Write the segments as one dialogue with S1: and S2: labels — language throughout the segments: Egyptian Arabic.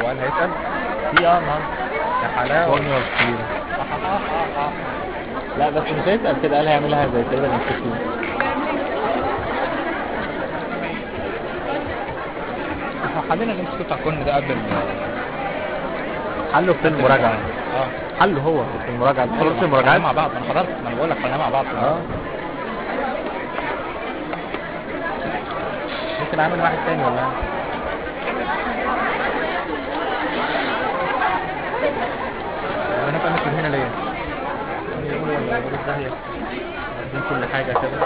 S1: سؤال هيسأل
S2: في اه النهارده
S1: يا حلاوة
S2: فورمولا كتير لا بس مش هيسأل كده قال هيعملها زي كده المستشفى
S1: احنا حلينا الام بتاع كون ده قبل
S2: حله في المراجعة
S1: اه
S2: حله هو في المراجعة خلاص في المراجعات
S1: مع بعض انا حضرت ما انا بقول لك حلينا مع بعض
S2: اه ممكن اعمل واحد تاني ولا إيه؟
S1: انا بقى مش من هنا ليه
S2: يقول ولا يقول الداهية عايزين كل حاجة كده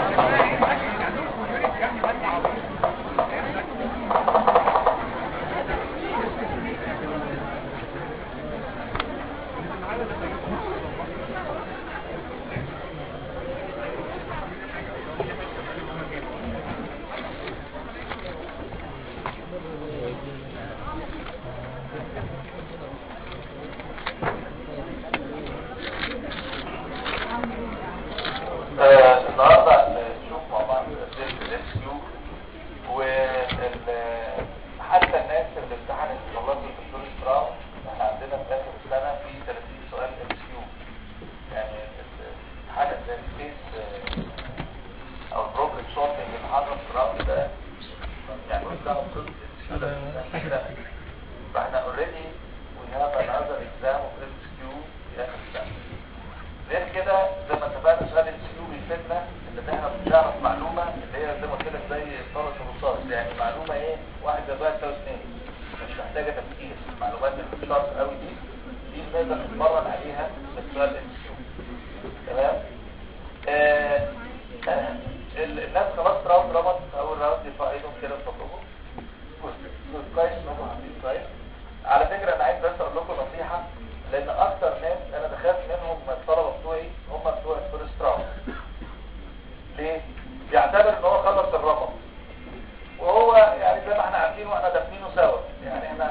S3: آه، النهارده نشوف مع بعض اسئله الاس كيو وحتى الناس اللي امتحنت خلصت الدكتور ستراون احنا عندنا في اخر السنه في 30 سؤال ام كيو يعني الامتحان زي الكيس او البروبلم سولفنج اللي حصل ستراون ده يعني كلها خلصت فاحنا اوريدي وي هاف انذر اكزام اوف ام كيو في اخر السنه غير كده زي ما اتفقنا سؤال السيو بيفيدنا ان احنا بنعرف معلومه اللي هي زي ما قلت لك زي طرف الرصاص يعني معلومه ايه واحد زائد واحد يساوي اثنين مش محتاجه تفكير المعلومات اللي مش شرط قوي دي دي نقدر نتمرن عليها في السؤال السيو تمام آه آه ال- الناس خلاص راوند رمت اول راوند يرفع ايدهم كده بفضلهم كويس انهم عاملين كويس على فكره انا عايز بس اقول لكم نصيحه لان اكتر ناس انا بخاف منهم من الطلبه بتوعي هم بتوع الفيرست راوند ليه؟ بيعتبر ان هو خلص الرقم وهو يعني زي ما احنا عارفين واحنا دافنينه سوا يعني احنا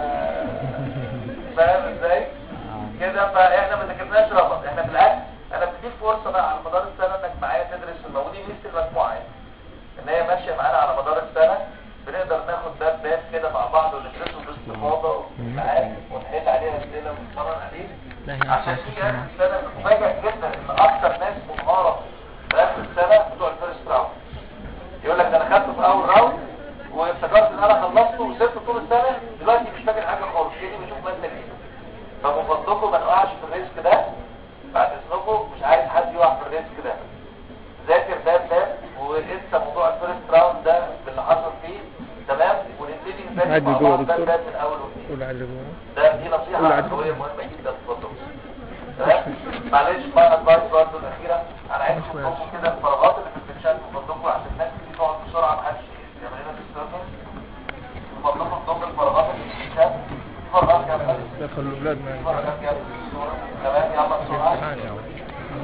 S3: فاهم ازاي؟ كده فاحنا ما ذاكرناش رقم احنا بالعكس انا بديك فرصه بقى على مدار السنه انك معايا تدرس المواد دي ميزه المجموعه يعني ان هي ماشيه معانا على مدار السنه بنقدر ناخد باب باب كده مع بعض وندرسه باستفاضه معاك ونحل عليها اسئله ونتمرن عليه
S2: لا هي
S3: عشان
S2: أساس
S3: في اخر السنه مفاجئ جدا ان اكتر ناس منهاره في اخر السنه بتوع الفيرست راوند يقول لك ده انا خدته في اول راوند وافتكرت ان انا خلصته وسبته طول السنه دلوقتي مش فاكر حاجه خالص كاني بشوف ماده جديده فمن فضلكم ما نقعش في الريسك ده بعد اذنكم مش عايز حد يقع في الريسك ده ذاكر باب باب وانسى موضوع الفيرست راوند ده باللي حصل فيه تمام ونبتدي نذاكر
S2: عادي
S3: مع
S2: جوه
S3: بعض
S2: يا
S3: باب
S2: دكتور.
S3: باب من اول وجديد
S2: قول عادي جوه
S3: ده دي
S2: قول
S3: نصيحة
S2: عادي.
S3: قوية مهمة جدا اتفضل تمام معلش بقى ادفايس برضه الأخيرة أنا عايز أشوفكم كده الفراغات اللي في الشات من فضلكم عشان الناس تيجي تقعد بسرعة محدش يعمل لنا ديستربنس من فضلكم ضم الفراغات اللي في الشات في فراغات جنب
S2: دخل الأولاد
S3: في
S2: معايا
S3: فراغات جنب الصورة تمام يلا بسرعة
S2: امتحان يا عم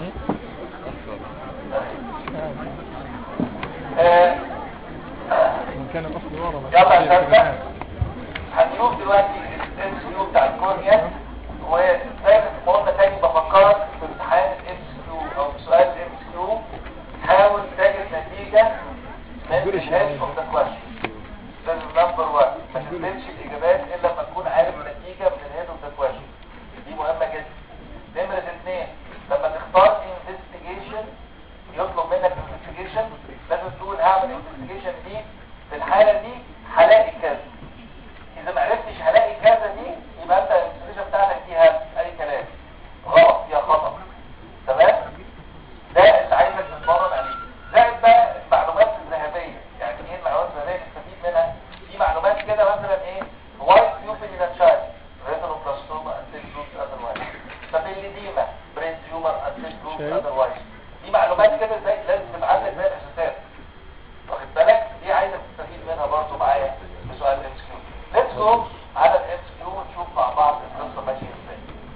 S3: آه،
S2: وإن كان الأصل ورا بس
S3: يلا
S2: هي
S3: يا
S2: كده.
S3: شباب هنشوف دلوقتي الام كيو بتاع الكورنيا وزي ما قلنا تاني بفكرك في امتحان الام كيو او في سؤال الام كيو حاول تجد نتيجة من الهيد اوف ذا كويشن ده النمبر 1 ما تكتبش الاجابات الا لما تكون عارف النتيجة من الهيد اوف ذا كويشن دي مهمة جدا نمرة اثنين لما تختار انفستيجيشن يطلب منك انفستيجيشن لازم تقول هعمل انفستيجيشن دي في الحالة دي هلاقي كذا اذا ما عرفتش هلاقي كذا دي يبقى انت الانفستيجيشن بتاعتك دي هبل اي كلام غلط يا خطأ تمام ده اللي عايزك تتمرن عليه زائد بقى المعلومات الذهبية يعني ايه المعلومات الذهبية نستفيد منها في معلومات كده مثلا ايه وايت تيوبل ان تشايلد ريتروبلاستوما انتل جروبس اذروايز طب الليديما برين تيومر انتل جروبس
S2: شايف؟
S3: اذروايز دي معلومات كده زي لازم تبقى عندك زي الاساسات واخد بالك دي عايزك تستفيد منها برضه معايا في سؤال الام كيو ليتس جو على الام كيو ونشوف مع بعض القصه ماشيه ازاي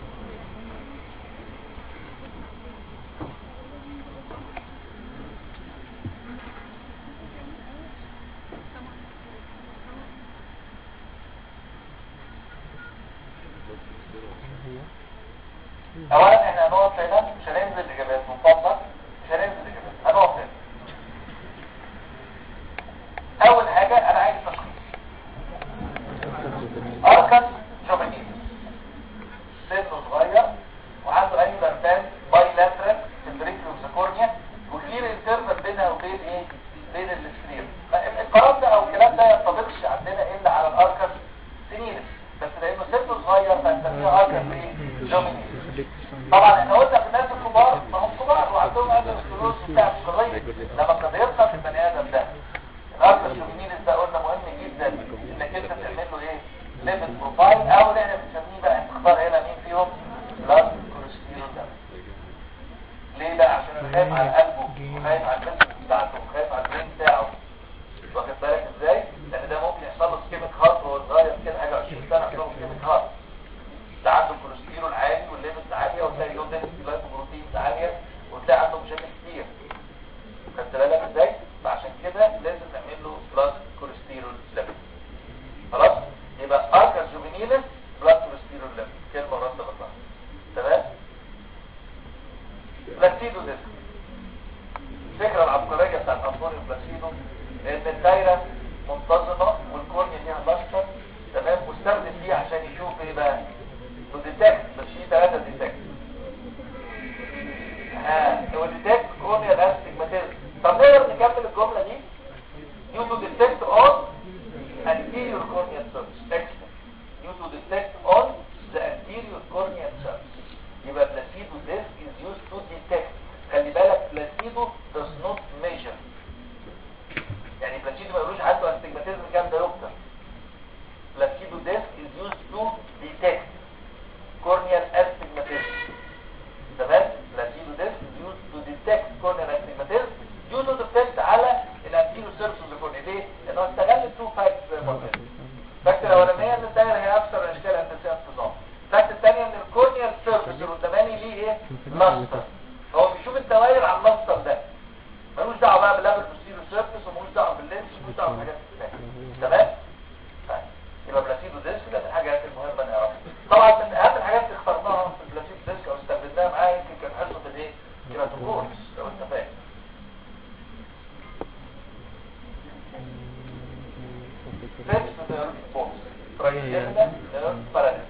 S3: اولا احنا هنقف هنا مش هننزل اجابات من فضلك مش هننزل اجابات هنقف هنا اول حاجه انا عايز تشخيص اركز شوفانيز انك انت تعمل له ايه ليفل بروفايل او اللي احنا بنسميه بقى انت تختار هنا مين فيهم بلاد كوليسترول ده ليه بقى عشان انا خايف على قلبه وخايف على النفس بتاعته وخايف على البرين بتاعه واخد بالك ازاي لان ده ممكن يحصل له سكيميك هارت وهو صغير كده حاجه 20 سنه يحصل له سكيميك هارت ده عنده كوليسترول عالي والليفلز عاليه وتلاقي له دينستي لايكوبروتينز عاليه وتلاقي عنده مشاكل كتير خدت بالك ازاي فعشان كده لازم نعمل له بلاد كوليسترول ليفل خلاص يبقى اركس جوفينيلس بلاد كوليسترول ليفل كلمه رد غلط تمام بلاسيدو ديسك الفكره العبقريه بتاعت انطونيو بلاسيدو ان الدايره منتظمه والكورنيا فيها لاستر تمام واستخدم فيه عشان يشوف ايه بقى تو ديتكت بس في ثلاثه ديتكت ها هو ديتكت كورنيا الاستجماتيزم طب نقدر نكمل الجمله دي you to detect on anterior corneal surface excellent you to detect on the anterior corneal surface يبقى placebo disc is used to detect خلي بالك placebo does not measure يعني placebo ما يقولوش عنده astigmatism كام ده دكتور placebo disc is used to detect corneal astigmatism تمام placebo disc is used to detect corneal astigmatism due to the effect على الانتيريور سيرفس اوف ذا كورنيا ليه؟ لانه استغل التو فاكتس زي ما قلنا الفاكت الاولانيه ان الدايره هي اكثر الاشكال الهندسيه انتظام الفاكت الثانيه ان الكورنيال سيرفس اللي قداماني ليه ايه؟ لاستر هو بيشوف الدوائر على اللاستر ده ملوش دعوه بقى باللابل بوستيريور سيرفس وملوش دعوه باللينس وملوش دعوه بالحاجات الثانيه تمام؟ طيب يبقى بلاسيدو ديسك ده من الحاجات المهمه نعرفها طبعا من اهم الحاجات اللي اخترناها في البلاسيدو ديسك او استخدمناها معاه يمكن كان حصه الايه؟ كيراتوكورس لو انت فاهم Fifth nerve force. Trigeminal nerve paralysis.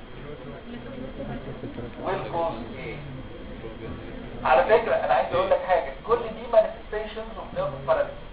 S3: Will cause ايه؟ على فكرة انا عايز اقول لك حاجة كل دي manifestations of nerve paralysis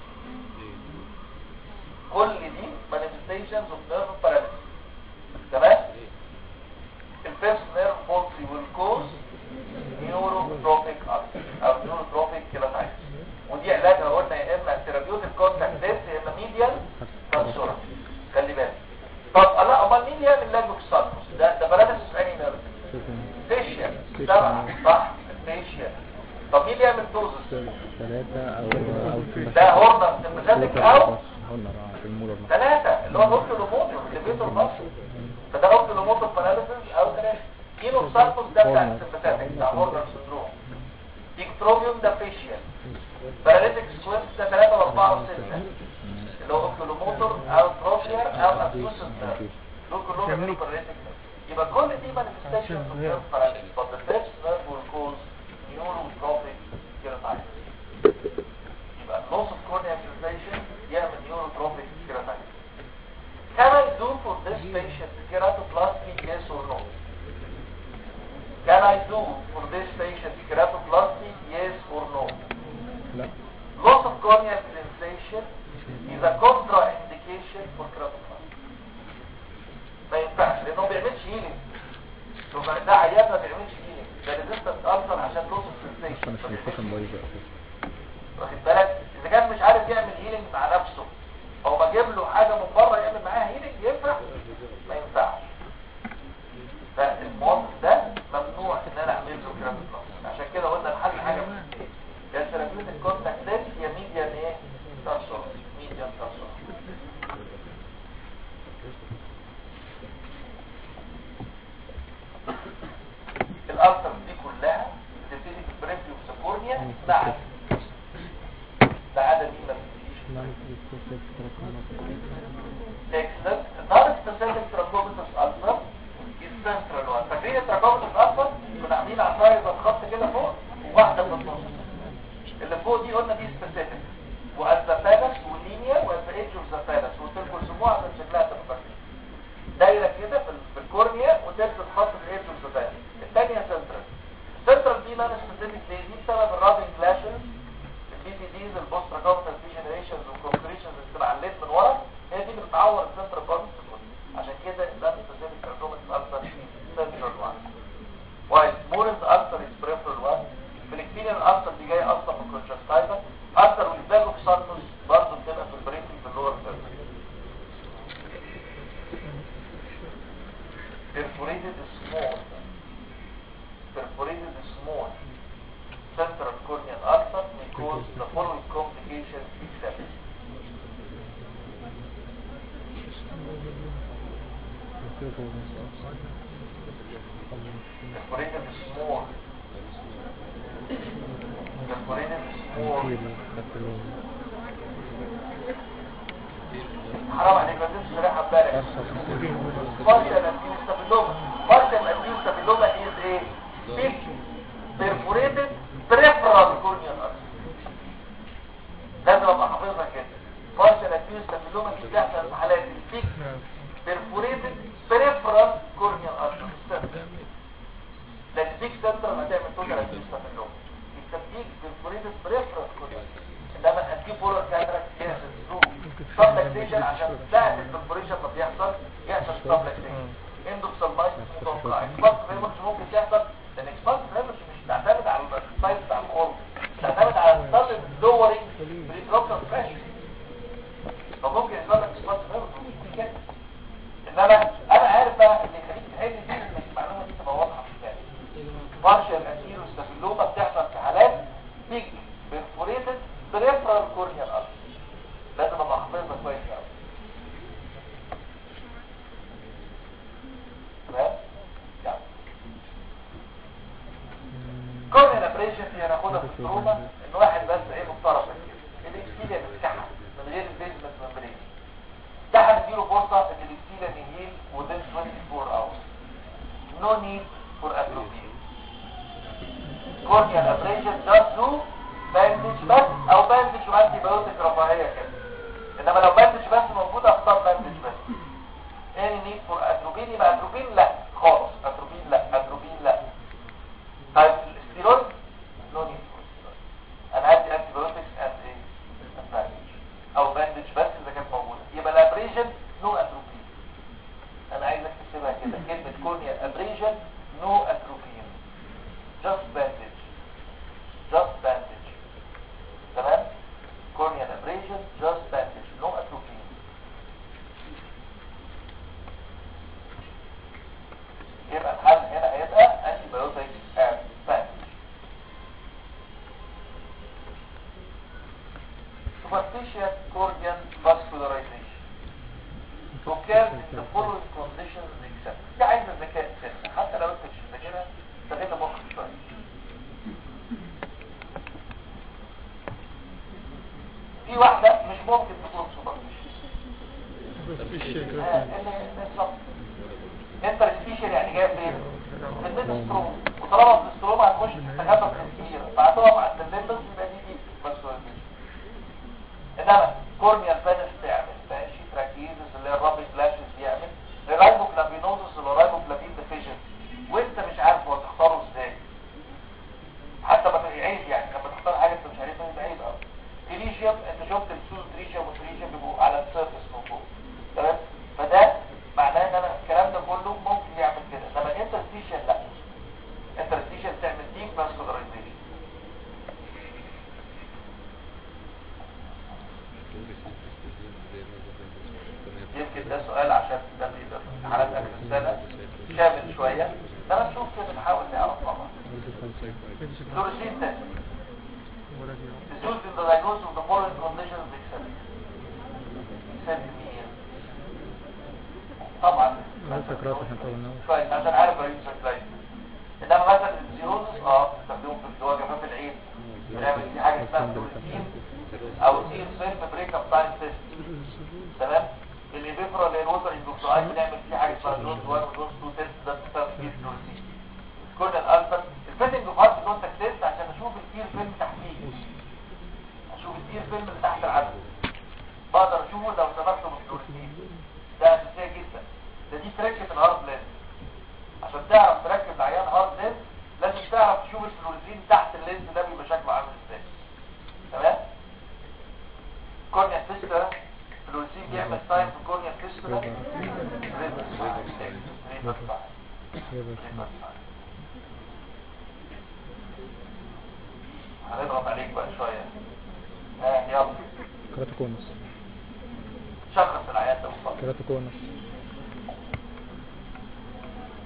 S3: كل دي manifestations of nerve paralysis تمام؟ الفيرست نيرف فولسي will cause neurotropic ulcer او neurotropic keratitis ودي علاجها قلنا يا اما ثيرابيوتيك كونتاكت ديس يا اما ميديال تنشرة خلي بالك طب الله امال مين يعمل لاجو في الصدمس ده ده باراليسيس اني نيرف فيشيال سبعة صح فيشيال طب مين بيعمل دوزس
S2: ثلاثة أو أو
S3: ده هورنر سمباثيك او
S2: هورنر في المولر
S3: ثلاثة اللي هو الاوكتولوموتور الليفيتور مصر فده اوكتولوموتور باراليسيس او ثلاثة كيلو ساركوس ده بتاع السمباثيك بتاع هورنر سندروم ديكتروبيوم ده فيشيال باراليتيك سكوينت ده 3 و4 و6 اللي هو اوكتولوموتور او تروفير او ابسوسس دول كلهم بيعملوا باراليتيك يبقى كل دي مانيفستيشن اوف نيرف باراليسيس but the first nerve will cause neurotropic keratitis يبقى loss of corneal sensation يعمل neurotropic keratitis Can I do for this patient keratoplasty yes or no? Can I do for this patient keratoplasty yes or no?
S2: لا
S3: Loss of corneal sensation is a contraindication for keratoplasty. ما ينفعش لانه ما بيعملش هيلينج. لو كان ده عيان ما بيعملش هيلينج. ده ريزيستنت ألسر عشان loss of sensation.
S2: أنا مش مستخدم بايظة أساسا
S3: واخد بالك اذا كان مش عارف يعمل هيلينج مع نفسه او بجيب له حاجه من بره يعمل معاها هيلينج ينفع ما ينفعش فالموظف ده ممنوع ان انا اعمل له كلام عشان كده قلنا الحل حاجه من الاثنين يا ثيرابيوتيك كونتاكت ديس يا ميديان ايه تنشر ميديان تنشر الالتر دي كلها بتبتدي في بريفيو ساكورنيا مع بعدد دي ما بتبتديش excellent non-specific trachomatis ulcer is central one فاكرين التراكوماتس ulcer كنا عاملين عصاية خط كده فوق وواحدة في النص اللي فوق دي قلنا دي specific والزفالس واللينيا والزيج والزفالس وتلكوا يسموها عشان شكلها تبقى فاكرين دايرة كده في ال- في الكورنيا وتلك خط الايدج والزفالس الثانية سنترال سنترال دي نون سبيسيفيك ليه دي بسبب الرابنج كلاشز البي سي ديز البوست تراكوماتس ديجنريشنز والكونكريشنز اللي بتبقى على الليد من ورا هي دي اللي بتعور السنترال بارت عشان كده ده سبيسيفيك تراكوماتس ألسر سنترال وان وايل مورنز ألسر از بريفرال وان فلكتينيان ألسر دي جاية أصلا من كونجكتايفا ألسر والباجو في سارتوس برضه بتبقى في البرينكينج في اللور سيرفيس perforated small perforated small central corneal ulcer may cause the following complications except perforated small perforated small حرام عليك ما تنسى رايحه ببالك partial abuse staphylomas partial abuse staphylomas is a big perforated peripheral corneal ulcer لازم ابقى حافظها كده partial abuse staphylomas دي بتحصل في حالات البيك perforated peripheral corneal ulcer لكن بيك سنتر هتعمل توتال abuse staphylomas التبيك perforated peripheral corneal انما الانتي بولار كاتراكت هي سبلكتيشن عشان ساعة البرفوريشن ما بيحصل يحصل سبلكتيشن اندوكسالمايتس متوقع اكسبانس فيمرش ممكن تحصل لان اكسبانس فيمرش مش تعتمد على السايز بتاع الخرم تعتمد على السادن لورينج بريتروكتال بريشر فممكن يحصل لك اكسبانس فيمرش ممكن كده انما انا عارف بقى اللي يخليك تحل دي انك المعلومه دي تبقى واضحه في بالك بارشال انتيرو ستافيلوما بتحصل في حالات بيج بيرفوريتد بريفرال كورنيال ألسر لازم ابقى حافظها كويس قوي تمام يعني كورنيال ابريشن دي هناخدها في التروما ان واحد بس ايه مفترض كده الاكسيليا بتتكحل من غير البيزمنت ممبرين ده هنديله فرصه ان الاكسيليا نهيل within 24 hours no need for atrophy corneal abrasion just do باندج بس او باندج وانتي بايوتيك رفاهيه كده انما لو باندج بس موجود اختار باندج بس any need for atropine يبقى atropine لا خالص atropine لا atropine لا طيب الستيرويد no need for steroid انا هدي انتي بايوتكس and ايه باندج او باندج بس اذا كانت موجوده يبقى الابريشن نو اتروبين انا عايزك تكتبها كده كلمه كورنيا ابريشن نو اتروبين just bandage just bandage تمام corneal abrasion just bandage no atropine يبقى الحل هنا هيبقى antibiotics and bandage superficial corneal vascularization occurs in the following conditions except دي عايزه ذكاء سنة حتى لو انت مش مذاكرها استغل مخك شويه في واحدة مش ممكن تكون سوبرفيشال انت السبيشال يعني جاي فين؟ في الديستروم وطالما في الديستروم هتخش تستخبى في الكبير فهتقف على الدندس يبقى دي دي بس انما كورنيال فانس تعمل ماشي تراكيزس اللي هي الرابي فلاشز يعمل الرايبوفلافينوزس اللي هو رايبوفلافين ديفيجن وانت مش عارف هو تختاره ازاي حتى ما عيب يعني لما تختار حاجه انت مش عارفها يبقى عيب قوي تريشيوم انت شفت السوس تريشيوم وتريشيوم بيبقوا على السيرفس من فوق تمام فده معناه ان انا الكلام ده كله ممكن يعمل كده انما الانترستيشن لا الانترستيشن تعمل ديب فاسكولارايزيشن يمكن ده سؤال عشان ده بيبقى في حالات اخر السنه شامل شويه ده نشوف كده نحاول نعرف طبعا فلوريسين تاني is used in the diagnosis of the following conditions except except مين طبعا
S2: سكرات احنا قلنا
S3: كويس عشان عارف رئيس سكلايت انما مثلا السيروزس اه بتستخدمه في اللي هو جفاف العين بنعمل فيه حاجه اسمها فلوريسين او سير سيلف بريك اب تايم تيست تمام اللي بيفرق اللي الوتر اندوكسايد بنعمل فيه حاجه اسمها دوز 1 ودوز 2 تيست ده بتستخدم فيه فلوريسين كل الالفا الفيتنج اوف هارت كونتاكت تيست عشان اشوف الكير فيلم تحتيه اشوف الكير فيلم اللي تحت العدد بقدر اشوفه لو سبقته بالفلوريسين ده اساسيه جدا ده دي تركه الهارد لينز عشان تعرف تركب العيان هارد لينز لازم تعرف تشوف الفلوريسين تحت اللينز ده بيبقى شكله عامل ازاي تمام كورنيا فيسترا فلوريسين بيعمل تايم في كورنيا فيسترا هنضغط عليك بقى شويه ها يلا
S2: كراتوكونس
S3: شخص العيان ده بالظبط
S2: كراتوكونس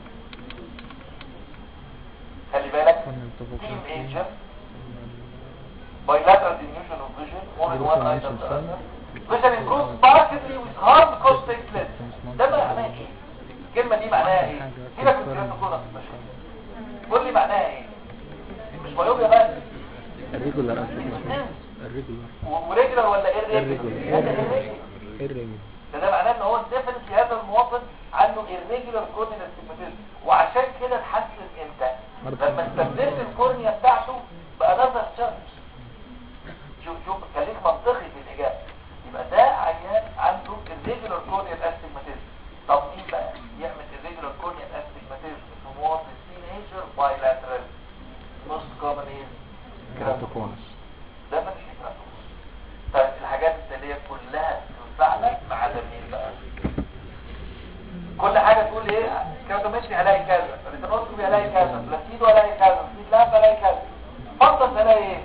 S3: team agent bilateral diminution of vision more than one eye than the other vision improves markedly with harm because takes less ده بقى معناها ايه الكلمة دي معناها ايه سيبك من كلمة كورة قول لي معناها ايه مش بايوبيا بس
S2: الريجولار الريجولار
S3: وريجولار ولا ايه
S2: Irregular.
S3: الريجولار
S2: الريجولار
S3: ده ده معناه ان هو الديفرنس في هذا المواطن عنده irregular corneal astigmatism وعشان كده اتحسن امتى
S2: مرة.
S3: لما استبدلت الكورنيا بتاعته بقى نظر شمس شوف شوف خليك منطقي في الاجابه يبقى ده عيان عنده irregular corneal astigmatism طب مين بقى يعمل irregular corneal astigmatism في مواطن teenager bilateral most common is
S2: كراتوكونس
S3: ده ما فيش كراتوكونس طيب الحاجات التالية كلها تنفعنا ما عدا مين بقى كل حاجة تقول ايه كراتومتري هلاقي كذا ريتينوسكوبي هلاقي كذا بلاسيدو هلاقي كذا سيد لاب هلاقي كذا فضل هلاقي ايه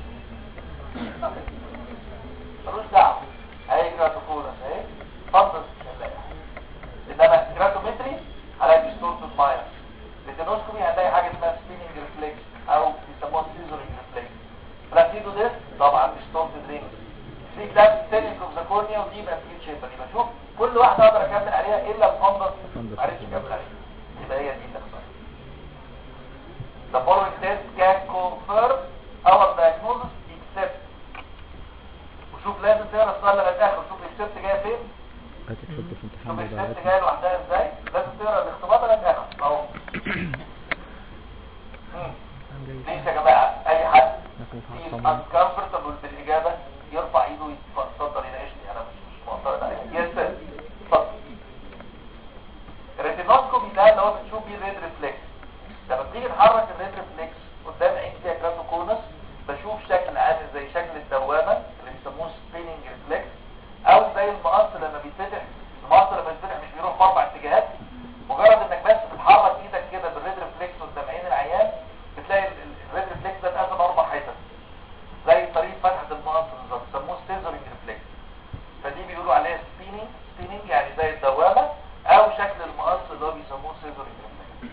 S3: ملوش دعوة هلاقي كراتوكونس اهي فضل هلاقي انما كراتومتري هلاقي ديستورتد ماير ريتينوسكوبي هنلاقي حاجة اسمها سبيننج ريفلكس او بيسموها سيزرنج ريفلكس بلاسيدو ده طبعا ديستورتد رينج في كلاب ستيننج اوف ذا كورنيا ودي بقى في شيبر يبقى شوف كل واحده اقدر اكمل عليها الا الفندس
S2: Fundus.
S3: معرفش اكمل عليها يبقى هي دي اللي اختارها The following test can confirm our diagnosis except وشوف لازم تقرا السؤال لغايه الاخر شوف الاكسبت جايه فين
S2: هتتحط في امتحان
S3: شوف
S2: بقى
S3: الاكسبت جايه لوحدها ازاي لازم تقرا الاختبار لغايه الاخر اهو مم. ليش يا جماعه اي حد في uncomfortable بالاجابه يرفع ايده ويتفضل يناقشني انا مش مش معترض عليها يس سير اتفضل الريتينوسكوبي ده اللي هو بنشوف بيه الريد ريفلكس لما بتيجي نحرك الريد ريفلكس قدام عين فيها كراتوكونس بشوف شكل عامل زي شكل الدوامه اللي بيسموه سبيننج ريفلكس او زي المقص لما بيتفتح المقص لما بيتفتح مش بيروح في اربع اتجاهات مجرد انك بس بتحرك ايدك كده بالريد ريفلكس قدام عين العيان بتلاقي ال- ال- الريد ريفلكس ده اتقسم اربع حتت زي طريقه فتحه المقص بالظبط بيسموه ستيزرنج ريفلكس فدي بيقولوا عليها سبيننج سبيننج يعني زي الدوامه او شكل المقص اللي هو بيسموه سيزرنج ريفلكس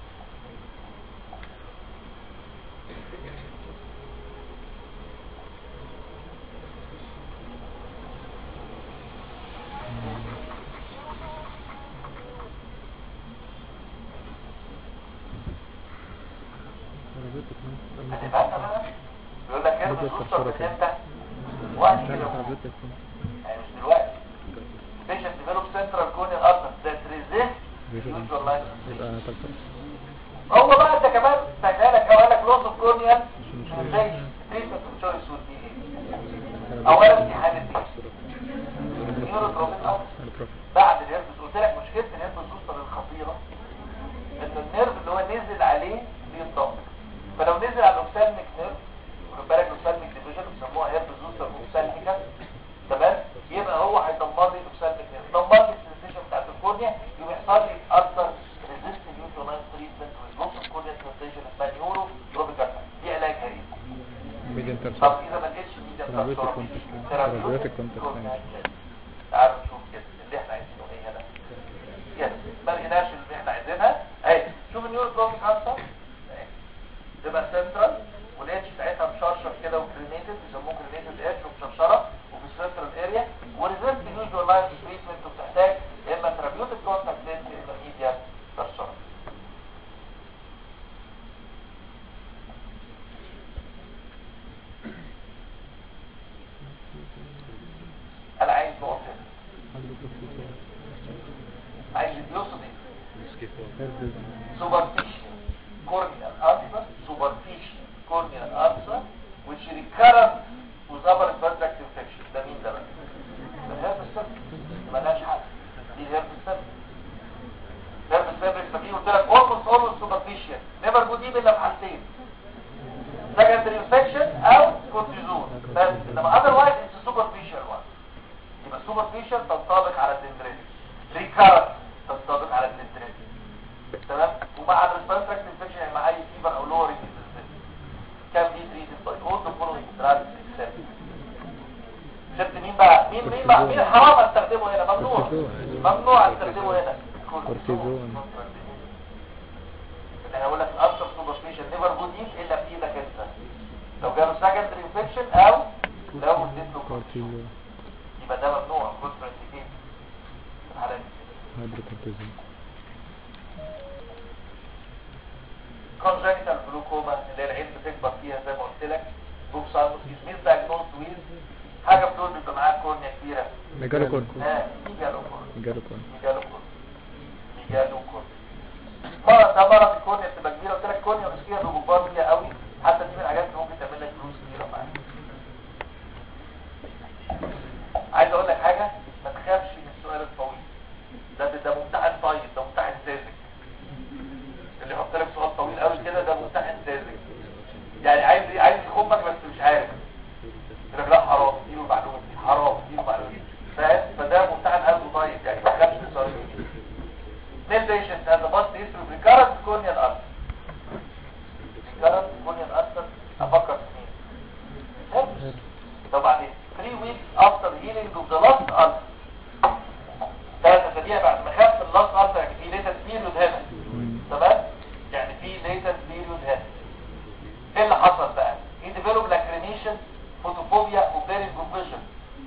S3: هتفهم بقى؟ بيقول لك كده بالصوصه بتفتح وقت كده يعني مش دلوقتي patient develop central corneal ulcer that resist usual line
S2: يبقى تلتر
S3: هو بقى انت كمان سهلها لك او قال لك loss of corneal sensation treatment of choice would be ايه اولا في حالة ايه نيوروتروبين ulcer بعد الهربس قلت لك مشكلة الهربس السوستر الخطيرة ان النيرف اللي هو نزل عليه بيتضم فلو نزل على الاوكسالميك نيرف خد بالك الاوكسالميك ديفيجن بيسموها هيربس زوستر اوكسالميكا تمام يبقى هو هيدمر لي الاوكسالميك نيرف دمر لي السنسيشن بتاعت الكورنيا يبقى يحصل لي التر ريزيست نيوترونال تريتمنت ريزوكس الكورنيا سنسيشن اسمها نيورو تروبيكال دي علاجها ايه
S2: ميديان
S3: طب
S2: ترسل
S3: اذا ما لقيتش ميديا
S2: Therapeutic
S3: ترانسفير
S2: contact.
S3: ثيرابيوتيك
S2: Therapeutic contact.
S3: contact. تعالوا نشوف كده اللي احنا عايزينه ايه هنا يس ما لقيناش اللي احنا عايزينها اهي شوف النيورو تروبيك كانسر تبقى سنترال والاتش بتاعتها مشرشر كده وكرينيتد بيسموه كرينيتد اتش ومشرشره وفي السنترال اريا وريزلت يوجوال لاين تريتمنت وبتحتاج يا اما ثيرابيوتيك كونتاكت لينس يا اما ميديا ترشره انا عايز نقطه هنا. عايز يقصد ايه superficial corneal ulcer, superficial corneal ulcer, which recurrent with upper contact infection. ده مين ده بقى؟ ده الهرب السبب ملهاش حل دي الهرب السبب الهرب السبب ففيه قلت لك almost always superficial never good even الا في حالتين secondary infection او cortisone بس انما otherwise it's a superficial one يبقى superficial تنطبق على الدندريتس recurrent تنطبق على الدندريتس تمام ومع الريسبانسكت انفكشن يعني مع اي فيبر او لورنج كان بي تريتد باي اول ذا فولوينج دراجز اكسبت شفت مين بقى مين مين بقى مين حرام استخدمه هنا ممنوع ممنوع استخدمه هنا
S2: كورتيزون.
S3: انا هقول لك اكتر سوبرفيشال انفكشن نيفر جو ديب الا في ايدك انت لو جاله سكندري انفكشن او لو اديت له كورتيزون يبقى ده ممنوع كونترانديكيت في الحالات دي congenital glaucoma اللي هي العين بتكبر فيها زي ما قلت لك بوكسايتوس ميز دايجنوز ويز حاجه بتقول بيبقى معاها كورنيا كبيره
S1: ميجالوكون
S3: ها ميجالوكون
S1: ميجالوكون
S3: ميجالوكون ميجالوكون مرة ده مرة الكورنيا بتبقى كبيرة قلت لك كورنيا مش كبيرة بجبار فيها قوي حتى دي من الحاجات اللي ممكن تعمل لك فلوس كبيرة معاك عايز اقول لك حاجة ما تخافش من السؤال الطويل ده ده, ده ممتحن طيب ده ممتحن ساذج اللي يحط لك سؤال طويل قوي كده ده ممتحن ساذج يعني عايز عايز يخمك بس مش عارف يقول لك لا حرام اديله المعلومة دي حرام اديله المعلومة دي فاهم فده ممتحن قلبه طيب يعني ما تخافش من السؤال الطويل This patient has a past history of recurrent corneal ulcer. Recurrent corneal ulcer أفكر في مين؟ Herpes. طبعا 3 weeks after healing of the last ulcer. ثلاث أسابيع بعد ما خف اللاست ulcer يعني في latent period هنا. تمام؟ يعني في latent period هنا. ايه اللي حصل بقى؟ He developed lacrimation, photophobia, ovarian provision.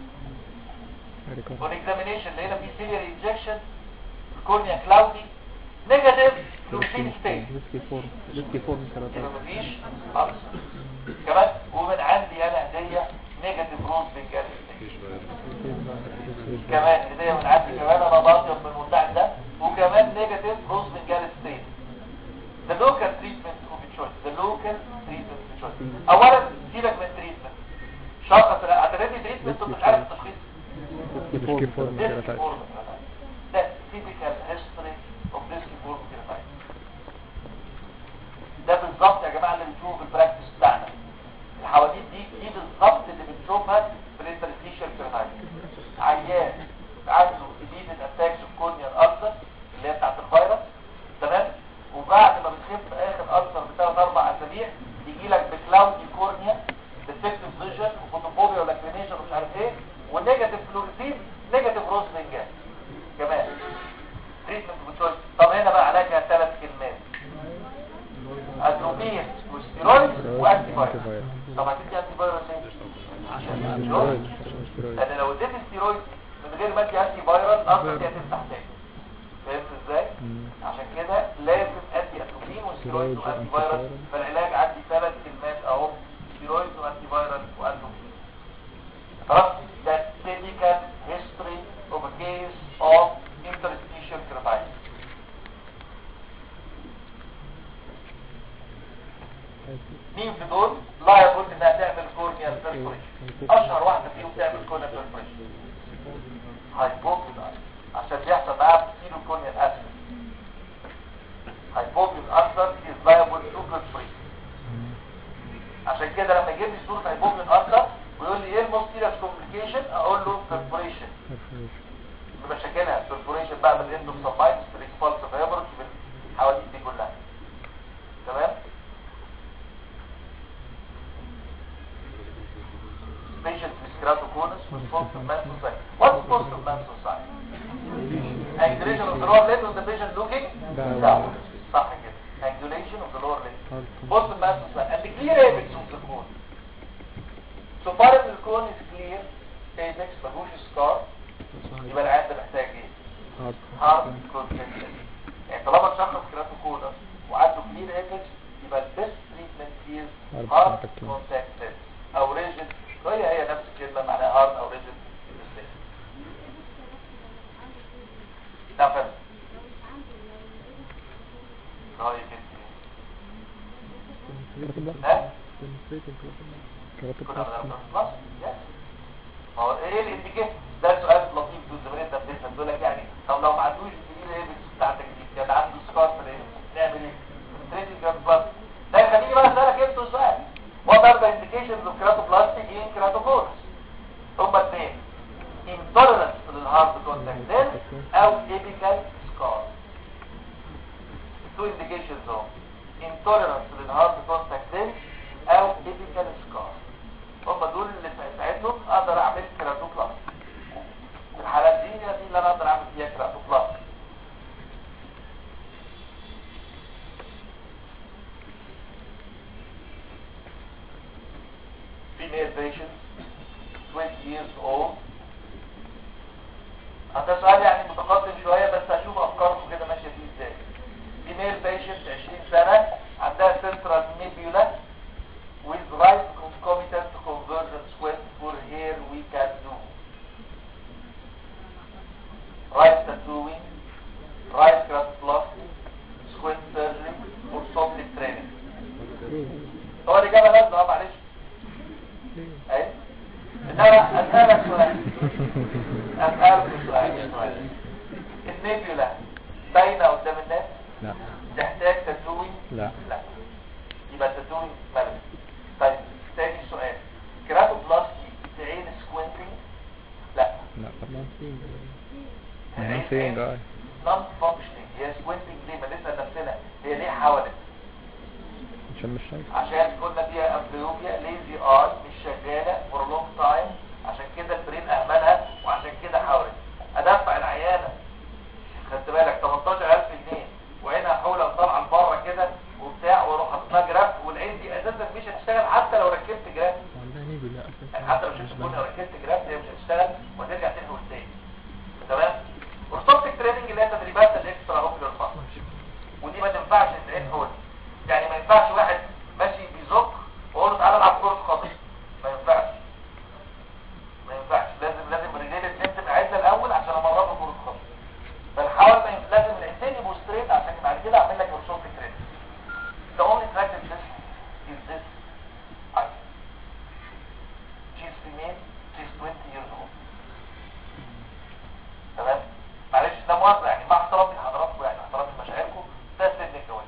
S3: On examination لقينا في serial injection كورنيا كلاودي نيجاتيف فلوسين ستيت
S2: ريسكي فورم ريسكي فورم
S3: يبقى
S2: سرطان
S3: مفيش ألسر كمان ومن عندي انا هديه نيجاتيف روز بنجال كمان هديه من عندي كمان انا بطيب من المنتج ده وكمان نيجاتيف روز بنجال ستيت the local treatment of choice the local treatment of choice اولا سيبك من treatment شخص اعتراضي treatment مش عارف التشخيص
S2: ريسكي فورم
S3: This form ده typical history of this form keratitis. ده بالظبط يا جماعه اللي بنشوفه في البراكتس بتاعنا الحواديت دي دي بالظبط اللي بنشوفها في الانترستيشال كيراتايتس عيان عنده immediate attacks of corneal ulcer اللي هي بتاعت الفيروس تمام وبعد ما بتخف اخر ulcer بثلاث اربع اسابيع يجي لك بكلاودي كورنيا ديفكتيف فيجن وفوتوفوبيا ولاكريميشن ومش عارف ايه ونيجاتيف فلوريسين نيجاتيف روز بنجان كمان تريتمنت بتشويس طب هنا بقى علاجها ثلاث كلمات اتروبين وستيرويد وانتي فايروس طب هتدي انتي فايروس ايه عشان الستيرويد لان لو اديت ستيرويد من غير ما ادي انتي فايروس اصلا دي هتفتح تاني فهمت ازاي عشان كده لازم ادي اتروبين وستيرويد وانتي فايروس فالعلاج عندي ثلاث كلمات اهو ستيرويد وانتي فايروس وانتروبين خلاص ده clinical history of a case of interstitial keratitis مين في دول لا يقول انها تعمل كورنيال perforation اشهر واحده فيهم تعمل كورنيال perforation هايبوكيوس عشان بيحصل معاها بسيلو كورنيال اسيد هايبوكيوس اكثر is liable to perforation عشان كده لما يجيب لي صوره هايبوكيوس اكثر ويقول لي ايه الموستيريس كومبليكيشن اقول له perforation بمشاكلها perforation بقى بالاندوسابايتس بالاكسبالس فايبرز بالحواديت دي كلها تمام patient with keratoconus with positive mantle sign. What's positive mantle sign? Angulation of the lower lid with the patient looking
S2: Down.
S3: down. صح كده. Angulation of the lower lid. Positive mantle sign. And the clear apex of the cone. So far as the cone is clear, apex ملهوش scar, يبقى العيان ده محتاج ايه؟ هارد كونتنشن. يعني طالما تشخص كراتوكونس وعنده كلير ايبكس يبقى البيست تريتمنت از
S2: Hard
S3: هارد
S2: contact lens.
S3: كونتاكت لينس او ريجن هي هي نفس الكلمه معناها هارد او ريجن نعم فندم رايك انت ها؟ كنا بنعمل خلاص يس ما هو ايه الانديكيشن ده سؤال لطيف في زمانين ده بتفهم بيقول لك يعني طب لو ما عندوش الكبير ايه بتاعتك دي كان عنده سكار في الايه نعمل ايه تريتنج جارد بلس ده خليني بقى اسالك انت سؤال what are the indications of keratoplastic in keratoconus هما اثنين intolerance للهارد كونتاكت لينس او apical scar two indications اهو intolerance للهارد كونتاكت لينس او apical scar هم دول اللي ساعتهم اقدر اعمل كيراتوبلاست في الحالات دي هي دي اللي انا اقدر اعمل فيها كيراتوبلاست female patient 20 years old ده سؤال يعني متقدم شوية بس هشوف افكاركم كده ماشية فيه ازاي female patient 20 سنة عندها central nebula with right concomitant convergence squint for hair we can do right tattooing right keratoplasty squint surgery or soft training هو الإجابة لازم اه معلش ايه انما اسألك سؤال اسألك سؤال سؤال النيبيولا باينة قدام الناس
S1: لا
S3: تحتاج تاتوينج
S1: لا
S3: لا يبقى التاتوينج ملل طيب تاني سؤال كراتوبلاستي تعين سكوينتنج لا
S1: لا طبعا
S3: عين
S1: فين جاي
S3: نون فانكشنينج هي سكوينتنج ليه ما نسأل نفسنا هي ليه حاولت
S1: عشان مش شايف
S3: عشان قلنا فيها امبليوبيا ليزي اي مش شغاله فور لونج تايم عشان كده البرين اهملها وعشان كده حاولت ادفع العيانه خدت بالك 18000 جنيه وعينها حوله طالعه لبره كده وبتاع واروح حاططها جراف والعين دي اساسا مش هتشتغل حتى لو ركبت جراف
S2: والله نيبي لا
S3: يعني حتى لو شفت كل ركبت جراف هي مش هتشتغل وهترجع تحول تاني تمام والسوفت تريننج اللي هي تدريبات الاكسترا اوكيولار فانكشن ودي ما تنفعش ان العين حول يعني ما ينفعش واحد ماشي بيزق واقول له تعالى العب كره قدم ما ينفعش ما ينفعش لازم لازم رجلين الاثنين تبقى عايزه الاول عشان امرضه كره قدم فالحاول ما ينفع لازم الاثنين يبقوا ستريت عشان بعد كده اعمل لك ورشوف تريننج The only attractive this is this eye. She's female, she's 20 years old. تمام؟ معلش ده موازنة يعني مع احترامي لحضراتكم يعني احترامي لمشاعركم ده سن الجواز.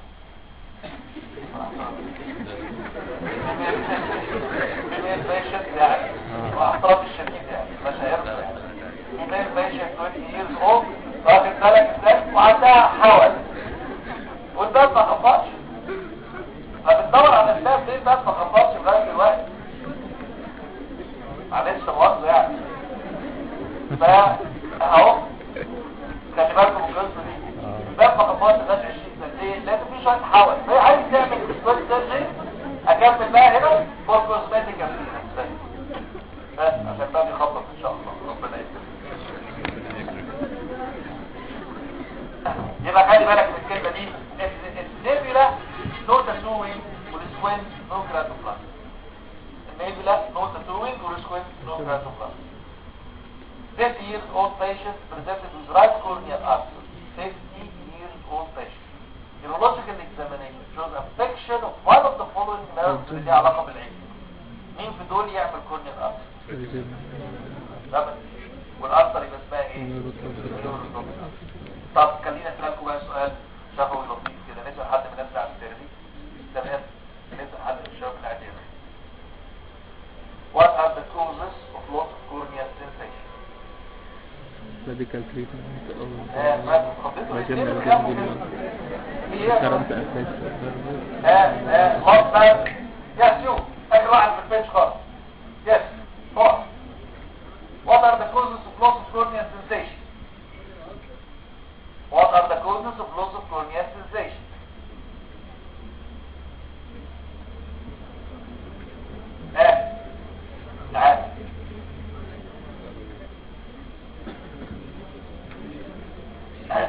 S3: female patient يعني مع احترامي الشديد يعني مشاعركم يعني. female patient 20 years old واخد بالك ازاي وعندها حول والباب ما خفضش فبتدور على الباب ليه الباب ما خفضش لغايه دلوقتي معلش مؤاخذه يعني فا اهو خلي بالكم من القصه دي الباب ما خفضش لغايه 20 سنه ليه؟ لان في شويه حول فهي عايز تعمل سكوت سيرجري اكمل بقى هنا فور كوزماتيك بس عشان الباب يخبط ان شاء الله ربنا يكرمك يبقى خلي بالك من الكلمه دي النيبيولا نو تاتوينج والسوين نو كراتوبلاست النيبيولا نو تاتوينج والسوين نو كراتوبلاست 50 years old patient presented with right corneal ulcer 50 years old patient neurological examination shows affection of one of the following nerves اللي ليها علاقه بالعين مين في دول يعمل corneal ulcer تمام والالسر يبقى اسمها ايه neurotoxin. طب خلينا اسالكم بقى سؤال شفوي لطيف كده نسال حد من الناس اللي على التربيه تمام نسال حد من الشباب العادي What are the causes of loss of corneal sensation?
S2: medical treatment
S3: آه،
S2: او
S3: ما خطيته
S2: لازم
S3: الاثنين
S2: لازم
S3: بيخافوا
S2: دي-
S3: كده. هي
S2: كرمت اساس
S3: اه اه loss bad yes you اخر واحد في البيج خالص yes خلاص What are the causes of loss of corneal sensation? What are the causes of loss of corneal sensation? اه تعال تعال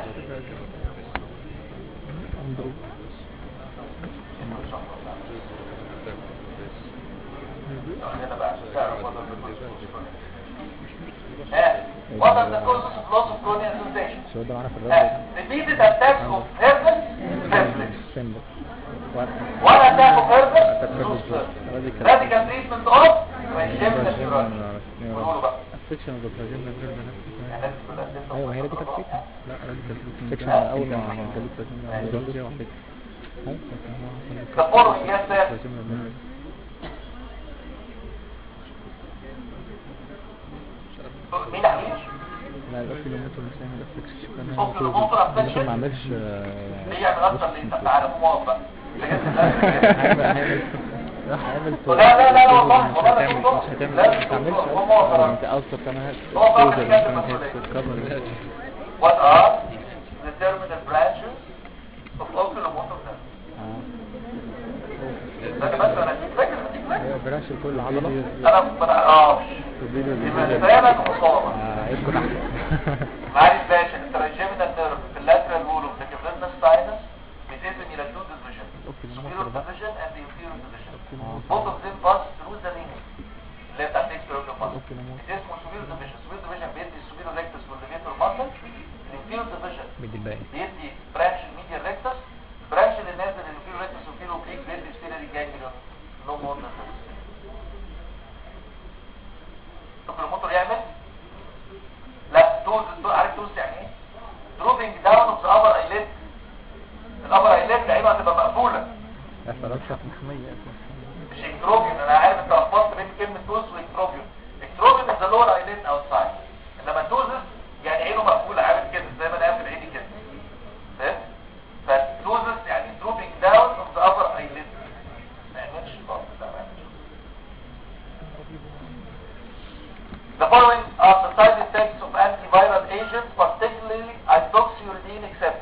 S3: هنا بقى عشان تعرف what are the causes of loss of corneal sensation. اه What are the causes of loss of corneal sensation?
S1: مش هو ده معانا في
S3: اه
S1: الرابط
S3: repeated attacks of herpes simplex
S1: سمبل واحد
S3: one attack of herpes
S1: Attack of
S3: loose
S1: herpes.
S3: herpes.
S1: Radical.
S3: radical treatment of Schindler's neurosis. قولوا بقى
S2: السكشن اوف الفاجينا غير
S3: يعني لازم تبقى تبقى
S1: ايوه ما هي دي كانت
S3: خلاص.
S1: فكره
S2: لا راديكال تريتمنت
S1: سكشن اول ما
S2: جالي فاجينا جالي واحد
S3: The following yes sir.
S2: فاجينا
S3: مين عميش؟
S2: لا يبقى في لومتر مساهم ده السكشن كان
S3: صوت الموتور
S1: ممكن
S3: افكشن
S1: ما اعملش
S3: ليه يعمل اكتر من انت تعالى موافق بقى
S1: هعمل
S3: لا لا لا لا والله والله
S2: هتعمل
S3: دكتور.
S2: مش هتعمل
S3: لا
S2: مش هتعملش
S3: دكتور، هو موافق بقى.
S2: انت اصلا كمان
S3: هو بقى
S2: هتكوزر
S3: بيتكلم
S2: كمان
S3: مسؤولية.
S2: هتكفر
S3: What are the terminal branches of oculomotor nerve؟ فاكر بس انا فاكر هديك
S1: ايوه براش ماشي كل عضلة
S3: انا ما اعرفش يبقى سببك مصابة
S1: آه، اسكت احسن
S3: معلش باشا التراجيمينال نيرف في اللاترال وول اوف ذا كافيرنس ساينس بيتقسم الى تو ديفيجن superior division and the inferior division both of them pass through the ring اللي هي بتاعت extraocular muscle اسمه superior division superior division بيدي superior rectus والlevator muscle الانفيريور division
S1: بدي الباقي
S3: بيدي برانش الميديال ريكتس برانش اللي نازل الانفيريور ريكتس والفيرو اوبليك بيدي ستيري جانجليون نو مور ذان طب الموتور يعمل لا توز تو- عارف توز يعني ايه دروبينج داون اوف ذا ابر ايليد الابر ايليد عينه هتبقى مقفوله
S1: يا سلام شوف محمية
S3: مش اكتروبيون انا عارف انت لخبطت بين كلمه توز واكتروبيون اكتروبيون از ذا لور ايليد اوتسايد انما توزس يعني عينه مقفوله عامل كده زي ما انا قافل عيني كده فاهم فتوزس يعني دروبينج داون اوف ذا ابر ايليد ما يعملش خالص لا ما يعملش The following are the side effects of antiviral agents, particularly hydroxyuridine except.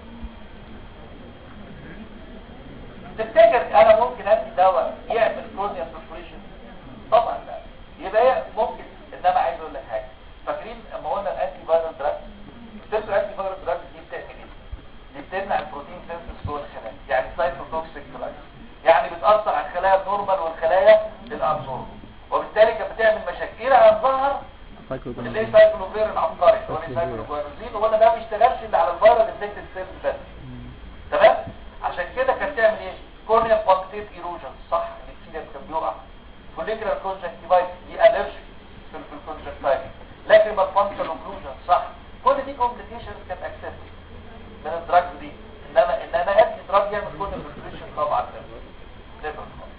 S3: تفتكر انا ممكن ادي دواء يعمل كورنيا برفوريشن طبعا لا يبقى هي ممكن انما عايز اقول لك حاجه فاكرين اما قلنا الانتي فايرال دراج الانتي فايرال دراج دي بتعمل ايه دي بتمنع البروتين سينثيس جوه الخلايا يعني سايتوتوكسيك دراج يعني بتاثر على الخلايا النورمال والخلايا الابنورمال وبالتالي كانت بتعمل مشاكل الظهر اللي هي سايكلوفير العبقري هو اللي سايكلوفيرزين ولا ده ما بيشتغلش الا على الفيروس انفكتد سيلز بس تمام عشان كده كانت تعمل ايه كورنيال بانكتيت ايروجن صح الكتير كان بيقع فوليكولار كونجكتيفايت دي الرجي في في الكونجكتيفايت لكن ما فانكشن اوكلوجن صح كل دي كومبليكيشنز كانت اكسبت من الدراج دي انما ان انا ادي دراج يعمل كل البريشن طبعا نيفر خالص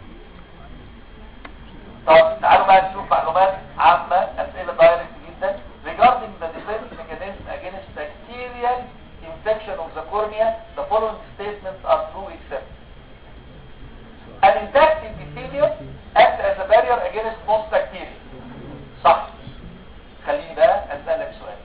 S3: طب تعالوا بقى نشوف معلومات عامة أسئلة دايركت جدا regarding the defense mechanism against bacterial infection of the cornea the following statements are true except an intact epithelium acts as a barrier against most bacteria صح خليني بقى أسألك سؤال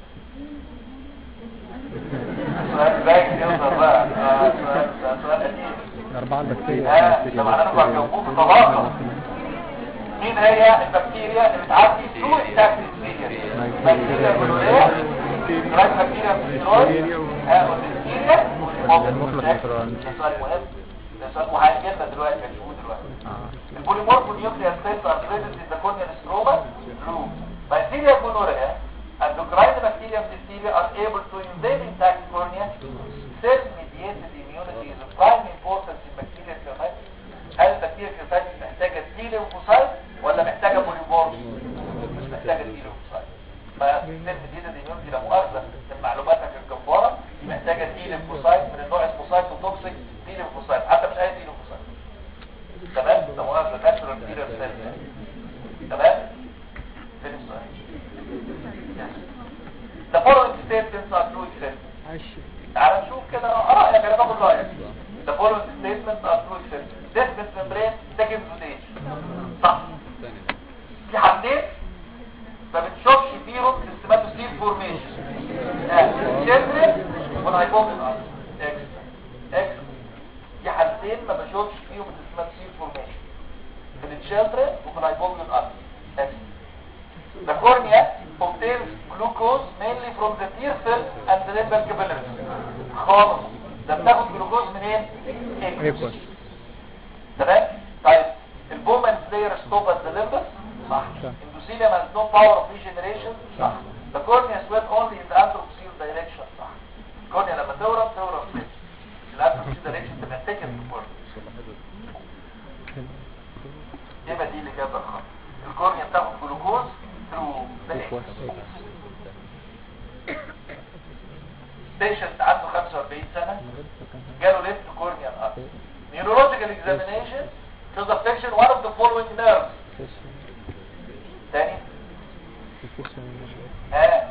S3: سؤال باين يظهر بقى آه، سؤال ده سؤال قديم
S1: أربعة البكتيريا
S3: اه طبعا انا بقى جاوبوه بطلاقه مين هي البكتيريا اللي بتعدي ثرو التاكت بكتيريا جلوريا رايت بكتيريا بكتيرويد اه والبكتيريا
S1: المخلص بترول.
S3: ده سؤال مهم ده سؤال وهنجي لنا دلوقتي هنشوفه دلوقتي
S1: آه.
S3: البوليمورفو نيوكليار سيلز are present in the corneal stroma blue bacteria gonorrhea and the bacteria bacteria are able to invade intact cornea cell mediated immunity is of prime importance in bacteria keratitis هل البكتيريا كيراتايتس محتاجه تي ليمفوسايت ولا محتاجه بوليمورف مش محتاجه تي ليمفوسايت فالسيل ميديتد immunity لا مؤاخذه من معلوماتك الجباره دي محتاجه تي ليمفوسايت من النوع اسمه سايتوتوكسيك تي ليمفوسايت حتى مش اي تي ليمفوسايت تمام ده مؤاخذة ناتشورال كيلر سيل تمام فين السؤال The following statements are true except تعال نشوف كده رأيك انا باخد رأيك The following statements are true except Desmond membrane second stage صح في حالتين ما بتشوفش فيهم سيستماتوسيل فورميشن الشيلدرن والهايبوكسن اكس اكس دي حالتين ما بشوفش فيهم السيستماتوسيل فورميشن في الشيلدرن وفي الهايبوكسن ارت اكس The cornea obtains glucose mainly from the tear cell and the limbal capillaries. خالص ده بتاخد جلوكوز منين؟
S1: ايكوس
S3: تمام؟ طيب البومان سلاير ستوب at the limbus صح
S1: صح.
S3: Endothelium has no power of regeneration صح The cornea sweat only in the anthropoceal direction صح الكورنيا لما تورم تورم فين؟ الانثروبوسيل direction انت محتاج الكورنيا يبقى دي الإجابة الخاطئة الكورنيا بتاخد جلوكوز through the
S1: ايكوس
S3: patient عنده 45 سنة جاله ليفت كورنيا الأرض neurological examination shows affection one of the following nerves تاني ها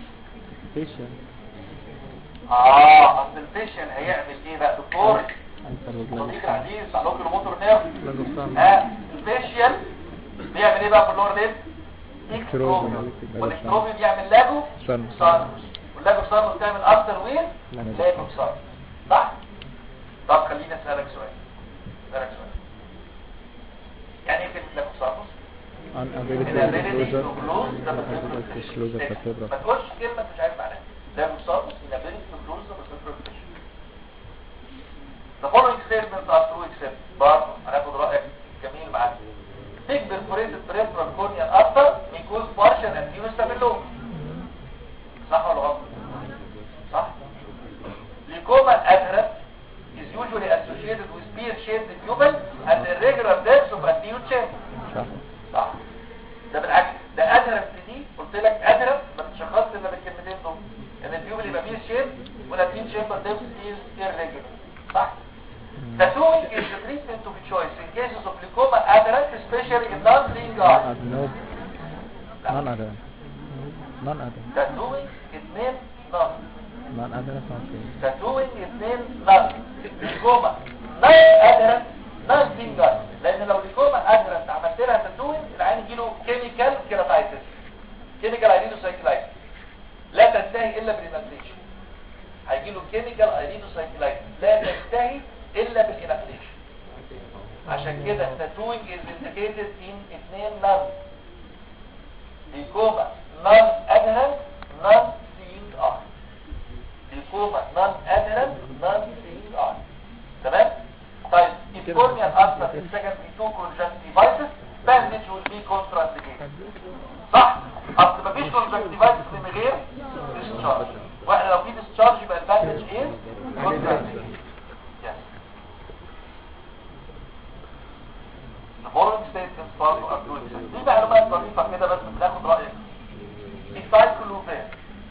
S3: اه اصل الفيشن هيعمل ايه بقى دكتور صديق العزيز بتاع لوكر موتور نيرف ها الفيشيال بيعمل ايه بقى في اللور ليف اكستروبيوم والاكستروبيوم بيعمل لاجو
S1: سن.
S3: سارنوس واللاجو سارنوس بتعمل اكتر وين
S1: لاجو.
S3: لاجو سارنوس صح طب خليني اسالك سؤال اسالك سؤال يعني في السابوس
S1: unavailability
S3: inability
S1: closure
S3: to close the
S1: unavailability closure vertebra
S3: ما تقولش كلمة مش عارف معناها ده مصابس inability to close the vertebral fissure The following statements are true except برضه هناخد رأيك جميل معاك Big perforated peripheral corneal ulcer may cause partial abuse staphylococcus صح ولا غلط؟ صح؟ Leucoma adherent is usually associated with pear-shaped pupil and irregular depths of acute chamber
S1: صح
S3: صح ده بالعكس ده ادهرنت دي قلت لك ادهرنت ما بتشخصش الا بالكلمتين دول ان البيوبل يبقى فيه شيب والاتين شيمبر ديبس از irregular صح Tattooing is the treatment of choice in cases of leucoma adherent, especially in non-seeing eyes.
S1: no none other none other
S3: Tattooing اتنين non.
S1: none other something
S3: Tattooing اتنين non. leucoma non adherent, non-seeing eyes. لان لو leucoma adherent عملت لها tattooing العين يجيله chemical keratitis. chemical iridocyclitis. لا تنتهي الا بالانفليشن. هيجيله chemical iridocyclitis. لا تنتهي الا بالانفليشن. عشان كده tattooing is indicated in اثنين non. leucoma non adherent, non seeing eye. leucoma non adherent, non seeing eye. تمام؟ طيب if corneal ulcer is secondary to conjunctivitis bandage will be contraindicated. صح؟ اصل مفيش conjunctivitis من غير discharge. واحنا لو في discharge يبقى الباندج ايه؟ contraindicated. Yes. The following statements برضه are true except. دي معلومات ظريفة كده بس بناخد رأيك. Cyclovir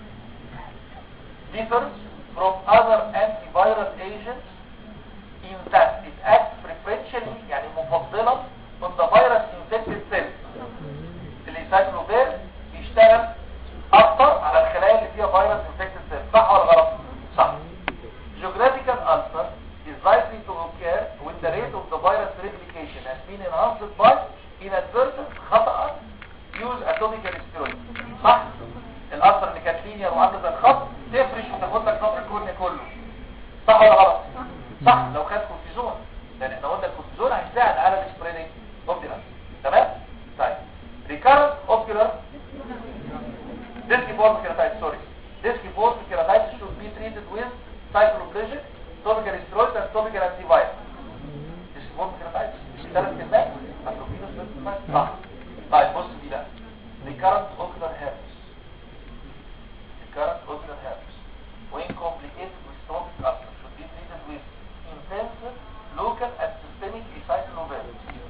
S3: differs from other antiviral agents in that it acts preferentially يعني مفضلا on the virus infected cells. الإيسايكلوفير بيشتغل أكتر على الخلايا اللي فيها فيروس infected cells صح ولا غلط؟ صح. Geographical ulcer is likely to occur when the rate of the virus replication has been enhanced by inadvertent خطأ use atomic steroid صح؟ الألسر اللي كانت لينير وعامله زي الخط تفرش وتاخد لك نقر الكورنيا كله صح ولا غلط؟ صح لو خد كورتيزون لان احنا قلنا الكورتيزون هيساعد على السبريدنج اوف دي تمام؟ طيب recurrent ocular disciform keratitis sorry disciform keratitis should be treated with cycloplegic topical steroids and topical antiviral disciform keratitis مش ثلاث كلمات اتروفينوس بس صح طيب بص دي بقى recurrent ocular herpes recurrent ocular herpes when complicated with tropic ulcer should be treated with intensive local and systemic acyclovir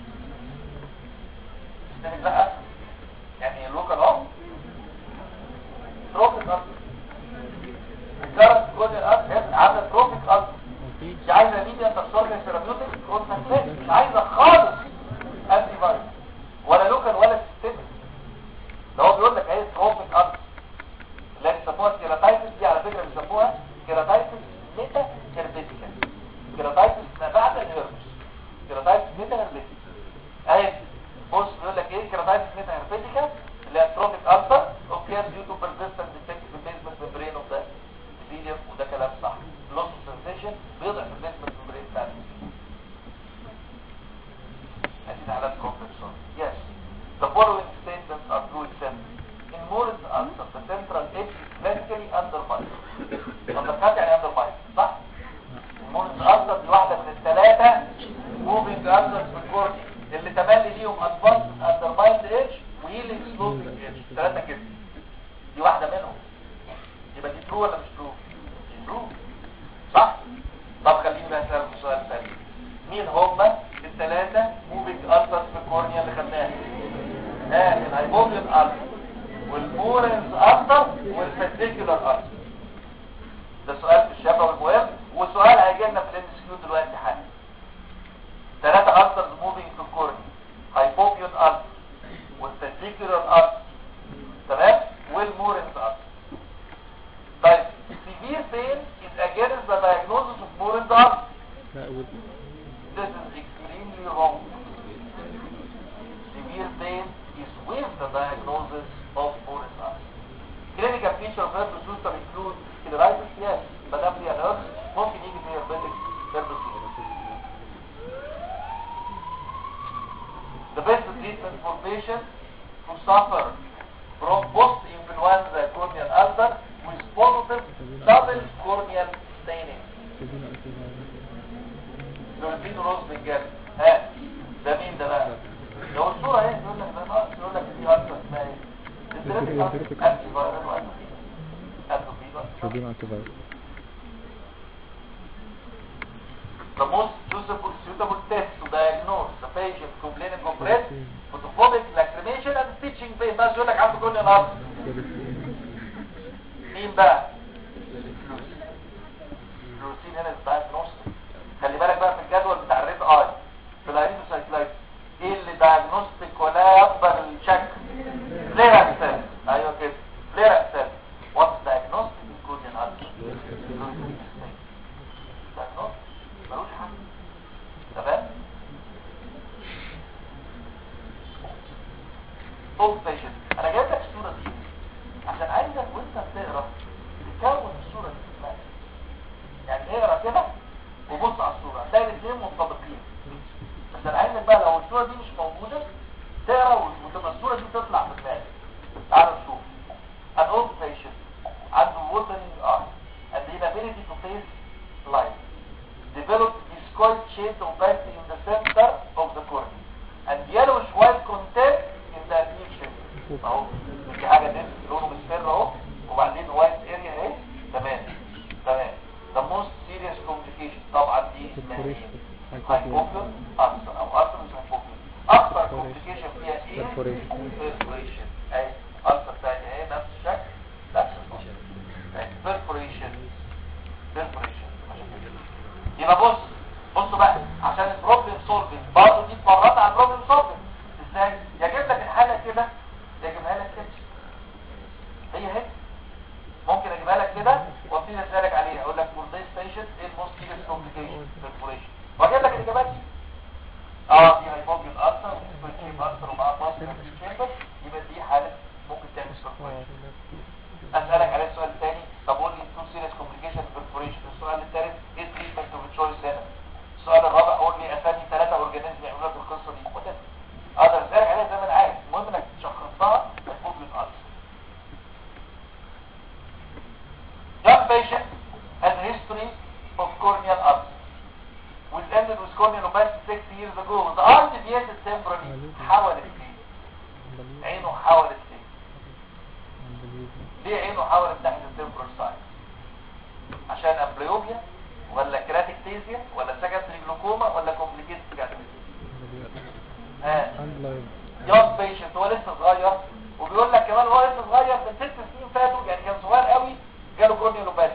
S3: systemic بقى يعني local اهو tropic ulcer recurrent ocular herpes عامله tropic ulcer مش عايزه ميديا تكسر ثيرابيوتيك كونسنتريت مش عايزه خالص انتي فايروس ولا لوكال ولا سيستميك ده هو بيقول لك اهي تروبيك ارض اللي بيسموها كيراتايتس دي على فكره بيسموها كيراتايتس ميتا هيربيتيكا كيراتايتس ما بعد الهيربس كيراتايتس ميتا هيربيتيكا اهي بص بيقول لك ايه كيراتايتس ميتا هيربيتيكا اللي هي تروبيك ارثر اوكي ديو تو بيرسيستنت ديفكت في البيزمنت ميمبرين اوف ذا epithelium وده كلام صح لوس سنسيشن بيضعف البيزمنت ميمبرين بتاعنا هذه علامات كومبلكسون yes the following statements are true except in Moore's ulcer the central edge is vertically undermined undercut يعني undermined صح Moore's ulcer دي واحدة من الثلاثة moving ulcers في الكورني اللي تملي ليهم advanced undermined edge وhealing sloping edge ثلاثة كده دي واحدة منهم يبقى دي true ولا مش true دي true صح طب خليني بقى اسالك سؤال ثاني مين هما الثلاثة موفينج ألسرز في الكورنيا اللي خدناها ها الهايبوبيان ألسر والمورنز ألسر والفيزيكولار ألسر ده سؤال في الشفا والمهم وسؤال هيجي لنا في الام كيو دلوقتي حالا ثلاثة ألسرز موفينج في الكورنيا هايبوبيان ألسر والفيزيكولار ألسر تمام والمورنز ألسر طيب severe pain is against the diagnosis of Morin's ulcer
S1: لا أقول
S3: This is extremely wrong. Severe pain is with the diagnosis of Morris ulcer. Clinical feature of herpes zoster include scleritis, yes, but after an herpes ممكن يجي في herpetic herpes zoster. The best treatment patient to suffer from post-influenza corneal ulcer with positive double corneal staining. دولفين روز بالجد ها ده مين ده بقى لو الصورة اهي يقول لك ده ناقص يقول لك دي ألسر اسمها ايه؟ ديستريبتيك ألسر أنتي فايرال وأنتي أنتي
S1: شوفين انتباه
S3: The most suitable, suitable test to diagnose the patient complaining of red photophobic lacrimation and stitching pain بس يقول لك عنده كل الأرض مين بقى؟ الفلوسين هنا diagnostic خلي بالك بقى في الجدول بتاع الريد اي في الايريثروسايكلايت ايه اللي diagnostic ولا يقبل الشك فليرا سيل ايوه كده فليرا سيل واتس diagnostic including ulcer diagnostic ملوش حل تمام اوف بيشنت انا جايب لك الصوره دي عشان عايزك وانت بتقرا تكون الصوره دي في دماغك يعني اقرا كده وبص على الصوره هتلاقي الاثنين منطبقين بس انا عايزك بقى لو الصوره دي مش موجوده تقرا وتبقى الصوره دي تطلع في دماغك تعالوا نشوف an old patient عنده watering eye and the inability to face light developed discoid shaped opacity in the center of the cornea and yellowish white content in the adhesion اهو دي حاجه نفس لونه مصفر اهو وبعدين وايت اريا اهي تمام تمام the most serious complication طبعا دي اسمها ايه hypopion ulcer او ulcer مش hypopion اكثر complication فيها ايه
S1: Perforation.
S3: perforation اهي ulcer ثاني اهي نفس الشكل نفس الفصل اهي perforation perforation يبقى بص بصوا بقى عشان البروبلم سولفنج برضه دي اتمرنت على البروبلم سولفنج ازاي يجيب لك الحاله كده يجيبها لك كده هي هي ممكن اجيبها لك كده وابتدي اسالك عليها اقول لك فور ذيس بيشنت ايه الموست سيريس كومبليكيشن perforation واجيب لك الاجابات دي اه دي هايبوبيون ارثر وفيرتشيب ارثر ومعاه باص تشامبر يبقى دي حاله ممكن تعمل perforation اسالك على السؤال الثاني طب قول لي تو سيريس كومبليكيشن perforation السؤال الثالث ايه التريتمنت اوف تشويس هنا السؤال الرابع قول لي اسامي ثلاثه اورجانيزم يعملوا لك القصه دي وده اقدر اسالك عليها زي ما انا عايز المهم انك تشخصها هايبوبيون ارثر Young patient has a history of corneal ulcer, which ended with corneal opacity six years ago. The eye deviated temporarily. حولت ليه؟ عينه حولت ليه؟ ليه عينه حولت ناحية التمبرال سايد؟ عشان امبليوبيا ولا كراتيكتيزيا ولا سكندري جلوكوما ولا كومبليكيتد كاتيكتيزيا؟ ها يونج بيشنت هو لسه صغير وبيقول لك كمان هو لسه صغير من ست سنين فاتوا يعني كان صغير قوي جاله كورنيولوباثي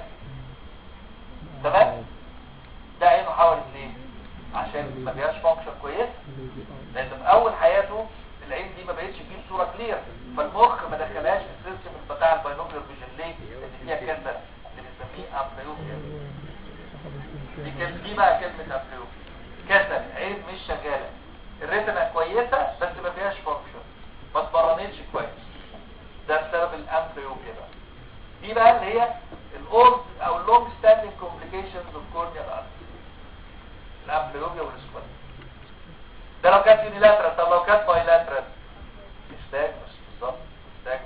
S3: تمام ده عينه حولت ليه عشان ما فيهاش فانكشن كويس لان في اول حياته العين دي ما بقتش تجيب صوره كلير فالمخ ما دخلهاش في السيستم بتاع الباينوكلر فيجن ليه لان فيها كسل اللي بنسميه امبليوبيا دي كلمه دي بقى كلمه امبليوبيا كسل عين مش شغاله الريتنا كويسه بس ما فيهاش فانكشن ما اتمرنتش كويس ده بسبب الامبليوبيا بقى دي بقى اللي هي الاولد او اللونج ستاندينج كومبليكيشنز اوف كورنيال ارث الامبليوبيا والسكوات ده لو كانت يونيلاترال طب لو كانت بايلاترال استاجمس بالظبط استاجمس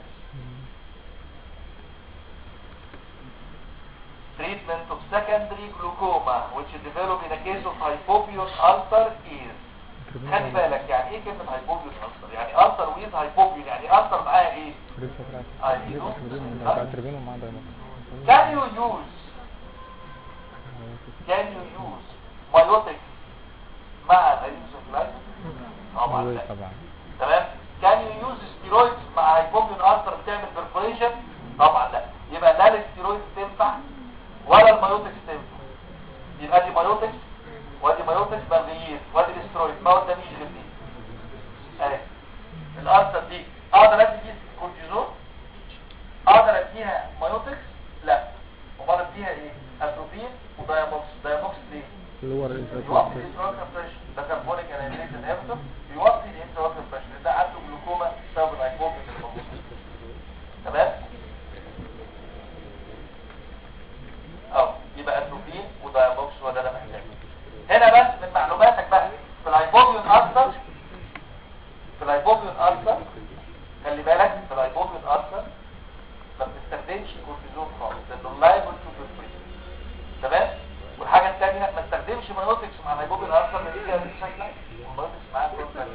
S3: treatment of secondary glaucoma which develop in a case of hypopion ulcer is خلي بالك يعني ايه كلمة hypopion ulcer يعني ulcer with hypopion يعني ulcer معاها ايه ايوه Can you use can you use biotics مع الانسوفلايت طبعا لا
S1: طبعا
S3: تمام can you use steroids مع hypopion ulcer بتعمل perforation طبعا لا يبقى لا الستيرويد تنفع ولا المايوتكس تنفع يبقى دي مايوتكس ودي مايوتكس بلغيين ودي الاسترويد ما قداميش غير دي اهي الارثر دي اقدر ادي كورتيزون اقدر اديها مايوتكس لا امال اديها ايه اتروبين ودايموكس دايموكس ليه
S1: اللور
S3: يوطي الانتراكر بريشر ده كربونيك انهيدريت انهبيتور يوطي الانتراكر بريشر ده عنده جلوكوما بسبب الهايبوكسيا اللي موجود تمام اه يبقى اتروبين ودايموكس هو ده انا محتاجه هنا بس من معلوماتك بقى في الهايبوبيون اكتر في الهايبوبيون اكتر دي ما استخدمش مايوتكس مع الهيبوبين ارثر نتيجه للشكل المايوتكس معاه كونتراكت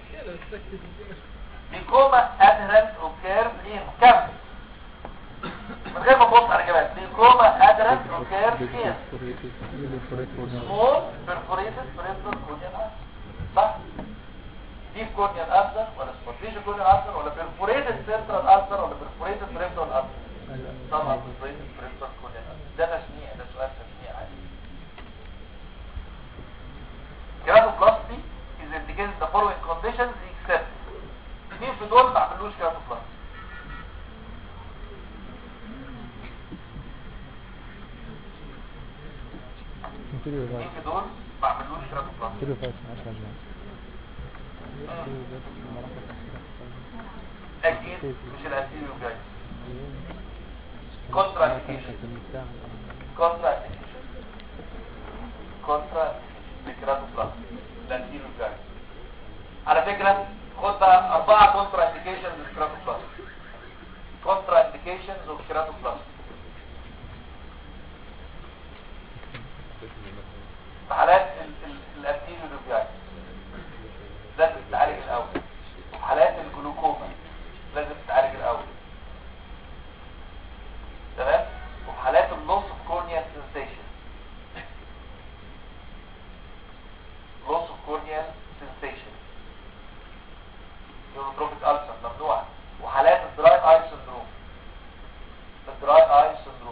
S3: ليكوما ادهرنت اوكيرز ان كم من غير ما تبص على الاجابات ليكوما ادهرنت اوكيرز ان small perforated peripheral corneal ulcer صح deep corneal ulcer ولا superficial corneal ulcer ولا perforated central ulcer ولا perforated peripheral ulcer طبعا perforated peripheral corneal ulcer ده تسميع ده سؤال تسميع عادي keratoplasty is indicated the following conditions except مين في دول ما عملوش keratoplasty
S1: انتيريور
S3: مين
S1: رايت
S3: في دول ما عملوش keratoplasty
S1: انتيريور رايت 10 جنيه
S3: اكيد مش الانتيريور جاي contraindication contraindication contraindication للكيراتوبلازم الانتيريور جاي على فكرة خد بقى أربعة contraindications للكيراتوبلازم contraindications of keratoplasty في حالات الانتيريور جاي لازم تتعالج الأول وفي حالات الجلوكوما لازم تتعالج الأول تمام وفي حالات اللوس اوف كورنيال سنسيشن loss of corneal sensation neurotrophic ulcer ممنوع وحالات الدراي اي سندروم الدراي اي سندروم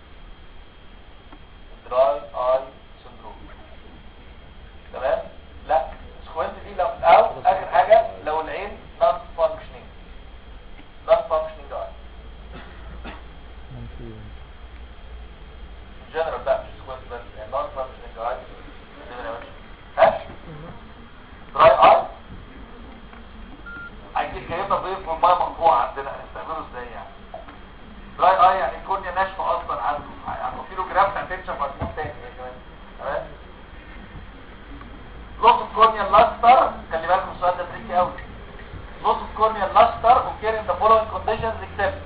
S3: الدراي اي سندروم تمام لا سكوينت دي لو او اخر حاجه لو العين not functioning not functioning eye جنرال بقى مش سكوينت بس يعني نون فانكشنال اي ها دراي اي عايزين جايبنا ضيف والميه مقطوعه عندنا هنستعمله ازاي يعني دراي اي يعني الكورنيا ناشفه اصلا عنده عنده في له جرافت اتنشن مضمون تاني يا كمان تمام لوس اوف كورنيا لاستر خلي بالكم السؤال ده تريكي قوي لوس اوف كورنيا لاستر اوكير ان ذا فولوينج كونديشنز اكسبت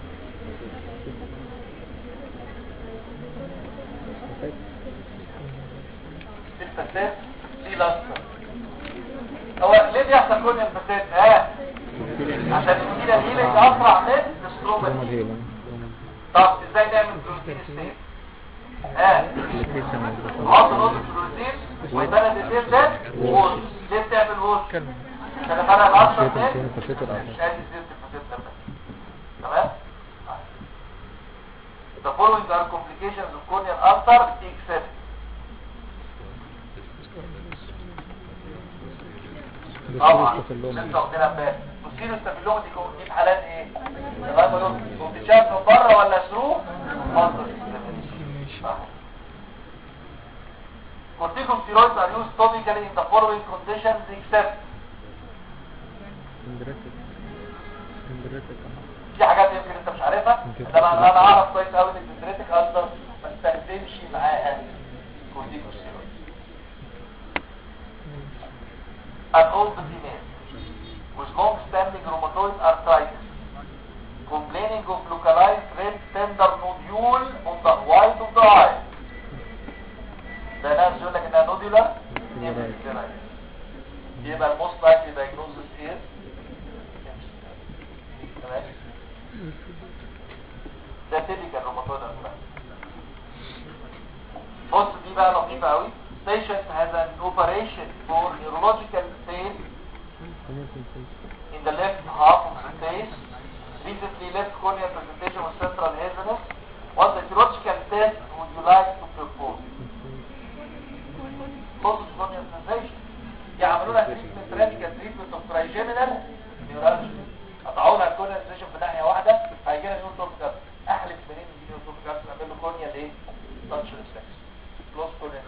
S3: الفساد دي لاستر هو ليه بيحصل كل الفساد ها عشان الكيلة دي اللي اسرع من الستروما طب ازاي نعمل بروتين ستيت ها حط نقطة بروتين ويبان الديتيل ده ووش ليه بتعمل ووش عشان افرق الاصفر ده مش ادي زيت الفساد ده تمام The following are complications of corneal ulcer except طبعا لسه واخدينها امبارح تصير الستافيلوما دي كو- دي في حالات ايه؟ بتتشاف من بره ولا ثرو منظر Corticosteroids are used topically in the following conditions except في حاجات يمكن انت مش عارفها طبعا انا اعرف كويس قوي ان الدندريتك السر ما تستخدمش معاها corticosteroids an old female with long-standing rheumatoid arthritis complaining of localized red tender nodule on the white of the eye ده ناس يقول لك انها نودولار يبقى الموست لايكلي diagnosis ايه تمام ده تيبيكال روماتويد arthritis بص دي بقى لطيفه قوي patient has an operation for neurological pain in the left half of the face recently left corneal presentation with central haziness what the neurological test would you like to perform post corneal sensation يعملوا لها treatment radical treatment of trigeminal neuralgia قطعوا لها الكورنيال سيشن في ناحيه واحده هيجي لها نيو توب احلف منين دي نيو توب نعمل له كورنيال ايه تاتش ريفلكس كلوز كورنيال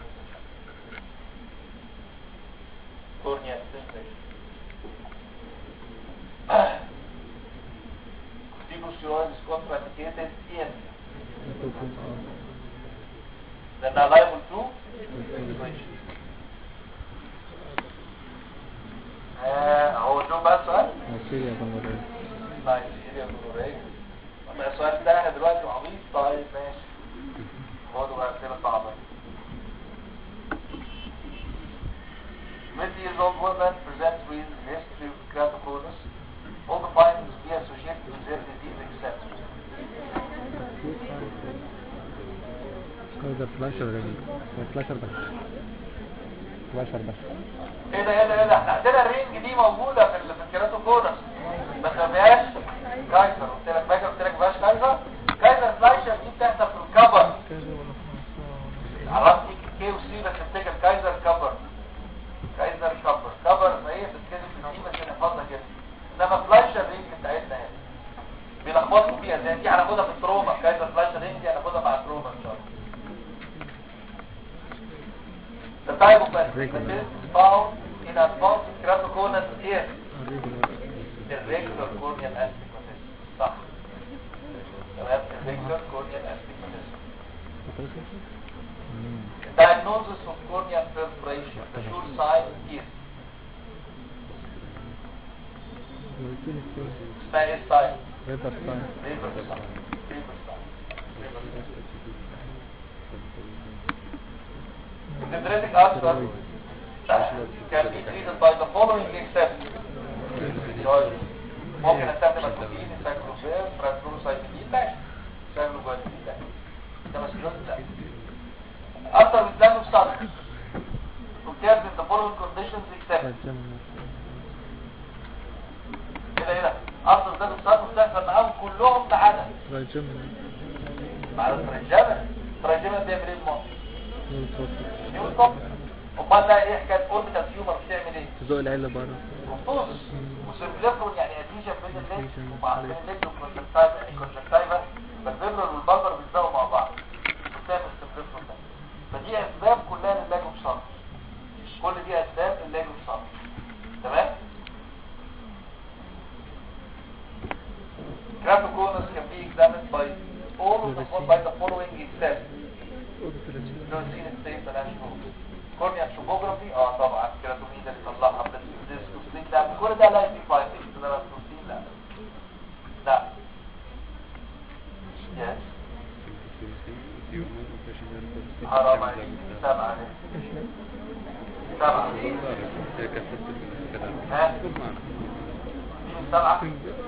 S3: corneal sensation. Corticosteroid is contraindicated in then are liable to situation. هو شو بقى السؤال؟ طيب سيريا جلورية طب السؤال بتاعنا دلوقتي عبيط طيب ماشي خدوا بقى اسئله صعبه years old woman presents with history of keratoconus. All the findings be associated with their disease except
S1: ده فلاشر رجل ده فلاشر بس فلاشر بس
S3: ايه ده ايه ده ايه ده احنا عندنا الرينج دي موجودة في ال- في الكيراتوكونس بس ما فيهاش كايزر قلت لك فاكر قلت لك ما فيهاش كايزر كايزر فلايشر دي بتحصل في الكبر عرفت كي وسي بس افتكر كايزر كبر كايزر كبر كبر ما هي بتتكلم في الدين بس نحفظها كده انما فلايشر رينج بتاعتنا هنا بيلخبطوا فيها زي دي هناخدها في التروما كايزر فلايشر رينج دي هناخدها مع التروما ان شاء الله The type of astigmatism found in advanced keratoconus is irregular corneal astigmatism. صح. تمام irregular corneal astigmatism. Diagnosis of corneal perforation. The sure sign is اسمها ايه sign?
S1: ريفر ساين
S3: River sign. River sign. River sign. Dendritic ulcer can be treated by the following except choice. ممكن استخدم الكوتين سايكلوفير ترانسلوسايتين ماشي سايكلوفير لا ده مسكلوز لا اكتر من دم في صدر compared with the following conditions except كده هنا اكتر دم في صدر بتحصل معاهم كلهم ما عدا مع التراجمة التراجمة بيعمل ايه المصر نيوتن امال ده ايه حكايه اوربيتال تيومر بتعمل ايه
S1: تزق العيلة بره
S3: مخطوط وسيرفليفرون يعني اديشن بين الليل ومع بين الليل والكونجكتايفا يعني الكونجكتايفا فالفيبرال والبلبر بيلزقوا مع بعض بتعمل السيرفليفرون ده فدي اسباب كلها للاجو بصدر كل دي اسباب للاجو بصدر تمام Keratoconus can be examined by all of the by the following except fluorescein stain ملهاش نور كورنيا توبوجرافي اه طبعا كيراتومين ده بيطلعها بس ديسكوسلين لا كل ده لا يدي فايندنج ده فلوسين لا لا يس حرام عليك سبعة سبعة ها مين سبعة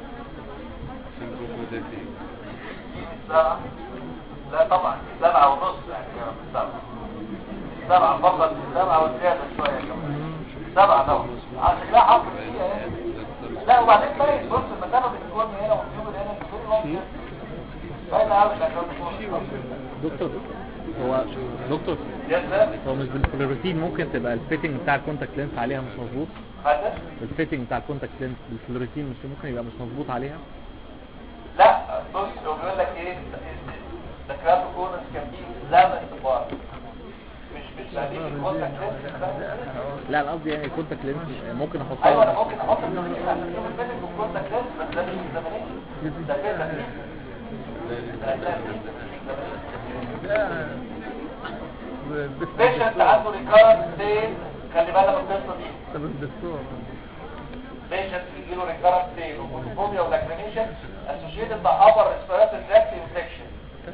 S3: سبعة لا طبعا سبعة ونص يعني كمان سبعة سبعة فقط سبعة وزيادة شوية كمان سبعة طبعا عشان كده حط فيها ايه لا وبعدين باين بص المسافة بين الكون هنا والكيوب هنا كل واحد باين قوي انك
S1: دكتور هو دكتور
S3: يا
S1: هو مش بالفلوريتين ممكن تبقى الفيتنج بتاع الكونتاكت لينس عليها مش مظبوط
S3: هذا
S1: الفيتنج بتاع الكونتاكت لينس بالفلوريتين مش ممكن يبقى مش مظبوط عليها
S3: لا بص هو بيقول لك ايه the keratoconus can be examined apart مش مش هديك الكونتاكت لينس
S1: لا انا قصدي يعني الكونتاكت لينس ممكن احطها
S3: ايوه انا ممكن احط التمرين عشان اشوف الفيلم بالكونتاكت لينس بس ده مش examination ده كده تكليف ده تكليف بيشنت عنده ريكارنت ستين خلي بالك من القصه دي
S1: طب الدكتور
S3: بيشنت يجي له ريكارنت ستين وفوبيا ولاكريميشن اسوشيتد مع upper respiratory tract infection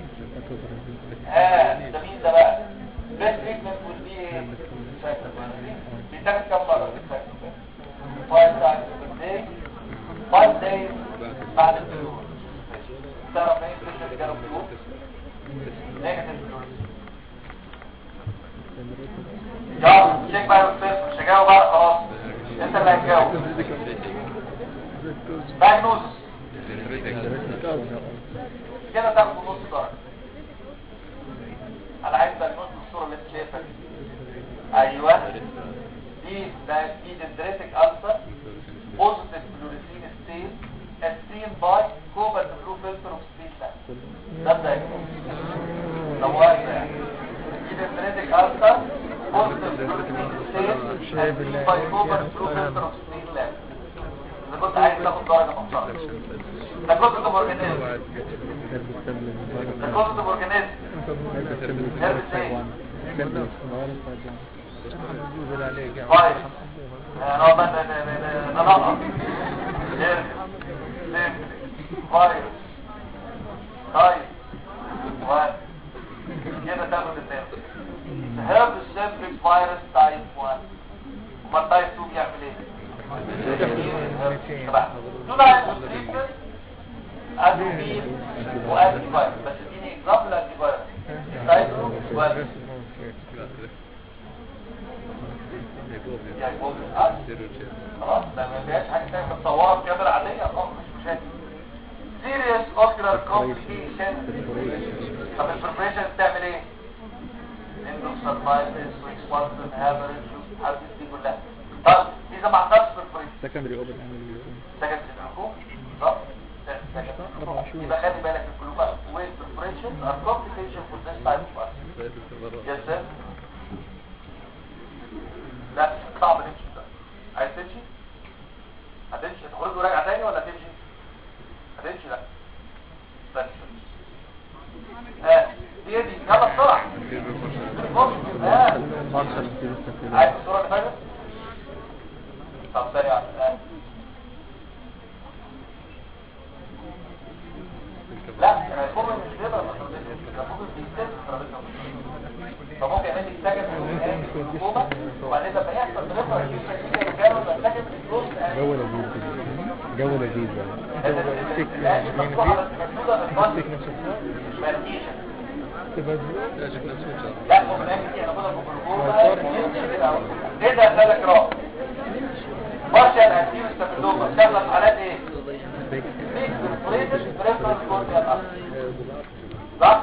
S3: ها ده مين ده بقى best treatment will be ايه بيتاخد كم مره five times per day five days بعد الفلور تعرف مين بيشنت جاله فلور نيجاتيف فلور يلا شيك بقى يا استاذ مش هجاوب بقى خلاص انت اللي هتجاوب دايجنوز كده تاخد نص درجه انا عايز دايجنوز بالصوره اللي انت شايفها دي ايوه دي ده دي دندريتك ألسر بوزيتيف فلوريسين ستين السين باي كوبر بلو فلتر اوف ستين ده الدايجنوز ده مؤاخذه يعني دي دندريتك ألسر بوزيتيف فلوريسين ستين السين باي كوبر بلو فلتر اوف ستين لاب اذا كنت عايز تاخد درجه محترمه ده كنت اورجانيزم ده كنت اورجانيزم طيب اه ما ده ده ده ده نقط ليه ليه طيب طيب واحد كده تاخد الناس هيرب سيمبليك فيروس تايب 1 وما تايب يعني هو آه. خلاص ده ما فيهاش حاجه ثانيه متصوره بكاميرا عاديه خلاص مش مشاكل سيريس اوكيولار كومبليكيشن طب البريبريشن بتعمل ايه؟ اندوسارمايتس واكسبانسون هامرج الحاجات دي كلها طب اذا ما حصلش بريبريشن
S1: سكندري اوبن اعمل
S3: سكن في الحكوم صح؟ سكن. يبقى خلي بالك الجلوكوز ويت بريبريشن ار كومبليكيشن فور ذس تايب اوف يس سير لا صعب تمشي ده عايز تمشي هتمشي تخرج وراجع تاني ولا تمشي هتمشي لا استنى شوية. ها دي دي يلا بسرعه بص ها
S1: بارشل ستيل
S3: عايز الصوره اللي فاتت طب ثانيه واحده ها. لا الفوق مش بيقدر الفوق بيستلم فممكن يعمل لك سكن في الحكومه وبعدين لما يحصل بنفر الشيء كانوا سكن في الفلوس
S1: جو لذيذ كده. جو لذيذ يعني
S3: لا ممكن نعمل انا بقول الجلوكوز ايه ده ثلاث راب بارشل انتيو ستابيلوما شغل حالات ايه بيك بريدس بريفرال كورنيال صح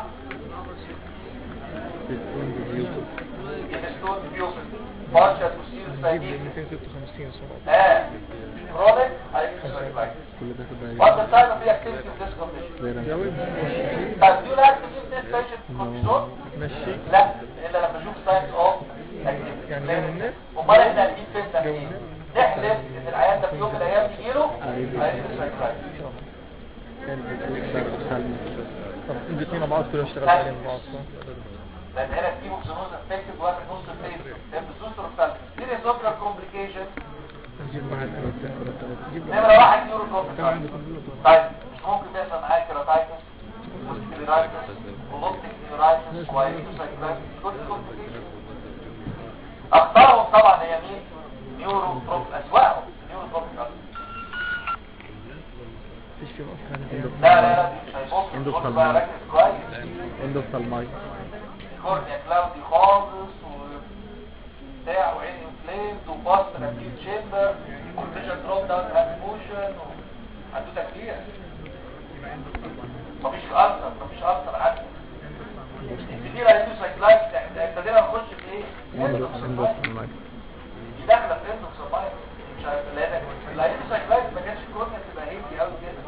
S3: يبستون بيوبل بارشل وسيل سايدين
S2: 256 صراحة
S3: اه كرونيك هايبوثايرويد
S1: كل ده كده
S3: What the time of the activity of this condition?
S1: زي ده.
S3: But do you like to give this patient cortisone?
S2: مشي
S3: لا الا لما اشوف ساينس اوف activity.
S2: يعني يوم الناس؟
S3: امال احنا هنجيب فين تمرين نحلف ان العيان ده في يوم من الايام يجيله هايبوثايرويد
S1: كان بيقدر يخلي
S2: طب الاثنين مع بعض كلهم اشتغل عليهم مع بعض صح؟
S3: لان هنا في اوكسينوز افكتيف واحد نص الفيس ده بزوستر بتاع سيريس اوكلر كومبليكيشن
S2: نجيب واحد نجيب
S3: نمرة واحد نيورو
S2: كان عندي
S3: كومبليكيشن
S2: كمبيوتر
S3: طيب مش ممكن تحصل معايا كيراتايتس وسكليرايتس ولوبتيك نيورايتس وايتوسايكلايتس كل كومبليكيشن اخطرهم طبعا هي مين نيورو بروب اسواقهم نيورو بروب
S2: مفيش فيهم اصلا
S3: لا لا لا مش هيبص كل بقى ركز كويس
S1: اندوسالماي
S3: كورنيا كلاودي خالص وبتاع وعيني انفليمد وباست نبيل تشامبر والفيجن دروب داون هاند موشن حدوته كبيره مفيش اثر مفيش اثر عندي كتير هيدوس سايكلايت ابتدينا نخش في ايه؟
S1: اندوسالماي
S3: دي داخله في اندوكسومايت مش عارف لان الهيدوس سايكلايت ما كانش الكورنيا تبقى هيلثي قوي كده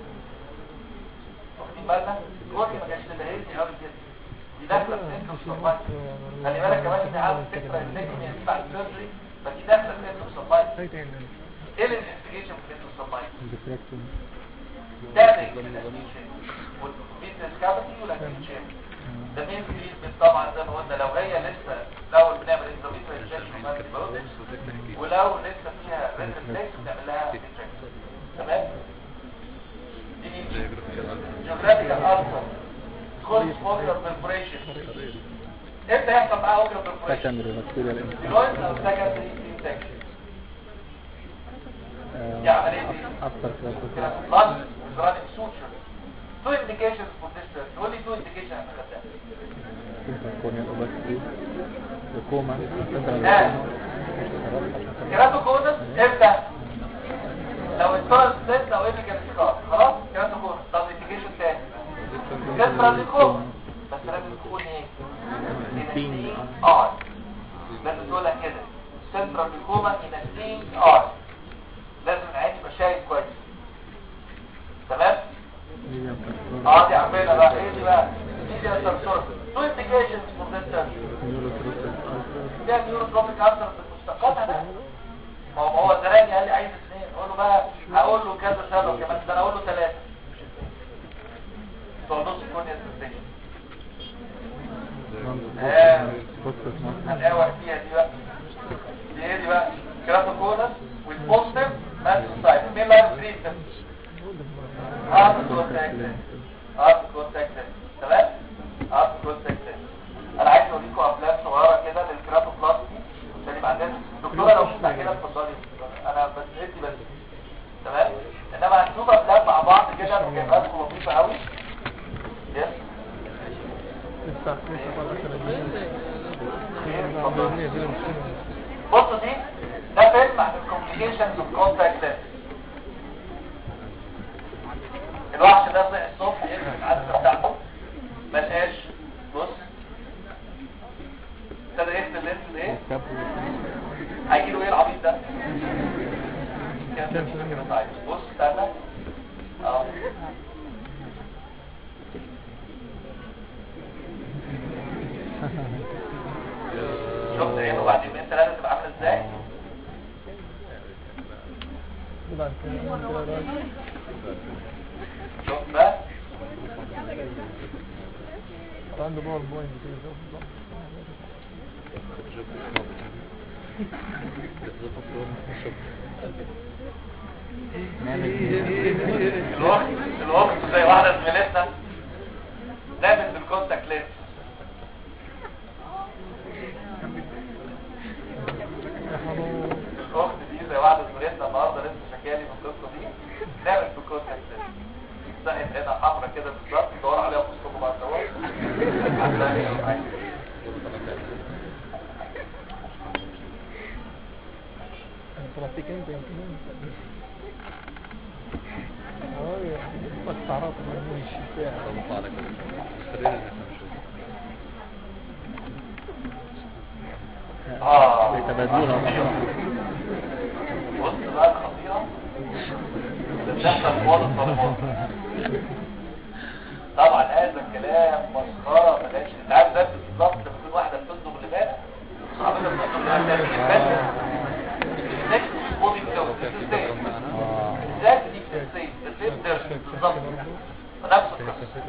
S3: واخدين بالنا؟ الكورنيا ما كانش تبقى هيلثي قوي كده دي داخله في اندوكسومايت خلي بالك كمان ان عاوز فكره النجم يعني بعد السيرجري فدي داخله في اندوكسومايت ايه الانفستيجيشن في الاندوكسومايت؟
S1: ديفراكشن
S3: تعمل الانفستيجيشن والبيتنس كافيتي والاكتيشن ده مين تريتمنت طبعا زي ما قلنا لو هي لسه لو بنعمل انترفيتر انجكشن ولو لسه فيها ريترفلكس بنعمل لها انجكشن تمام دي جيوغرافيكال السر كل اوكلر بريبريشن امتى يحصل معاه اوكلر بريبريشن
S1: سكندري بكتيريال
S3: جوينت او سكندري انفكشن دي عمليه ايه
S1: افتر كلاس
S3: blood running suture. Two indications for this test. Only two indications احنا خدناها.
S1: كورنيال اوباسيتي وكوما
S3: آه. كيراتوكونس امتى؟ لو اتطرد ست او ايه كان سكار خلاص كيراتوكونس طب indication تاني كيراتوكونس بس لازم تكون ايه؟
S1: Seen.
S3: ار لازم تقولها كده سنترال ليكوما in a seeing ار لازم العين يبقى شايف كويس تمام؟ اه دي عارفينها بقى ايه دي بقى دي دي السرسور تو انديكيشنز فور ذس ده نيوروتروبيك اثر في المستقبل بقى ما هو ما هو الزراني قال لي عايز اثنين اقول له بقى هقول له كذا سبب كمان ده انا اقول له ثلاثه بتوع نص كورنيا سنسيشن هنقاوح فيها دي بقى دي ايه دي بقى كراتوكونس والبوستيف مانسوسايت مين لاين تريتمنت هارت كونتاكت هارت كونتاكت تمام هارت كونتاكت انا عايز اوريكم افلام صغيره كده للكراتوبلاستي عشان يبقى عندنا دكتوره لو مستعجله اتفضلي انا بس ادي بس تمام انما هنشوف افلام مع بعض كده مكافآت لطيفه قوي يس
S2: لسه لسه طالع
S3: بصوا دي ده فيلم عن الكومبليكيشنز اوف كونتاكت لينس الوحش ده طلع الصبح يقفل العدسه بتاعته ما لقاش بص ابتدى يقفل اللينس ايه هيجي له ايه العبيط ده كده طيب بص استنى اهو شفت عينه بعد يومين ثلاثه تبقى عامله ازاي شوف بقى
S1: عنده باور بوينت كده
S3: الوقت الوقت زي واحده زميلتنا نامت بالكونتاكت لينس الاخت دي زي واحده زميلتنا النهارده لسه شكالي من القصه دي نامت بالكونتاكت لينس صحت هنا حمرا كده بالظبط دور عليها في الصبح بعد دور عندها ايه
S1: طلعتك انت يمكن انت اه بس تعرف مش الشفاعة
S3: اه
S2: بيتبادلوها مع بعض.
S3: بص بقى الخطيئة اللي بتحصل في وضع الطلبات طبعا هذا الكلام مسخرة ملاش انت عارف ده بالظبط لما تكون واحدة بتندم لبانة صاحبتها بتندم لبانة النكست بودي فلويد ازاي دي بتنسي بتقدر بالظبط نفس القصة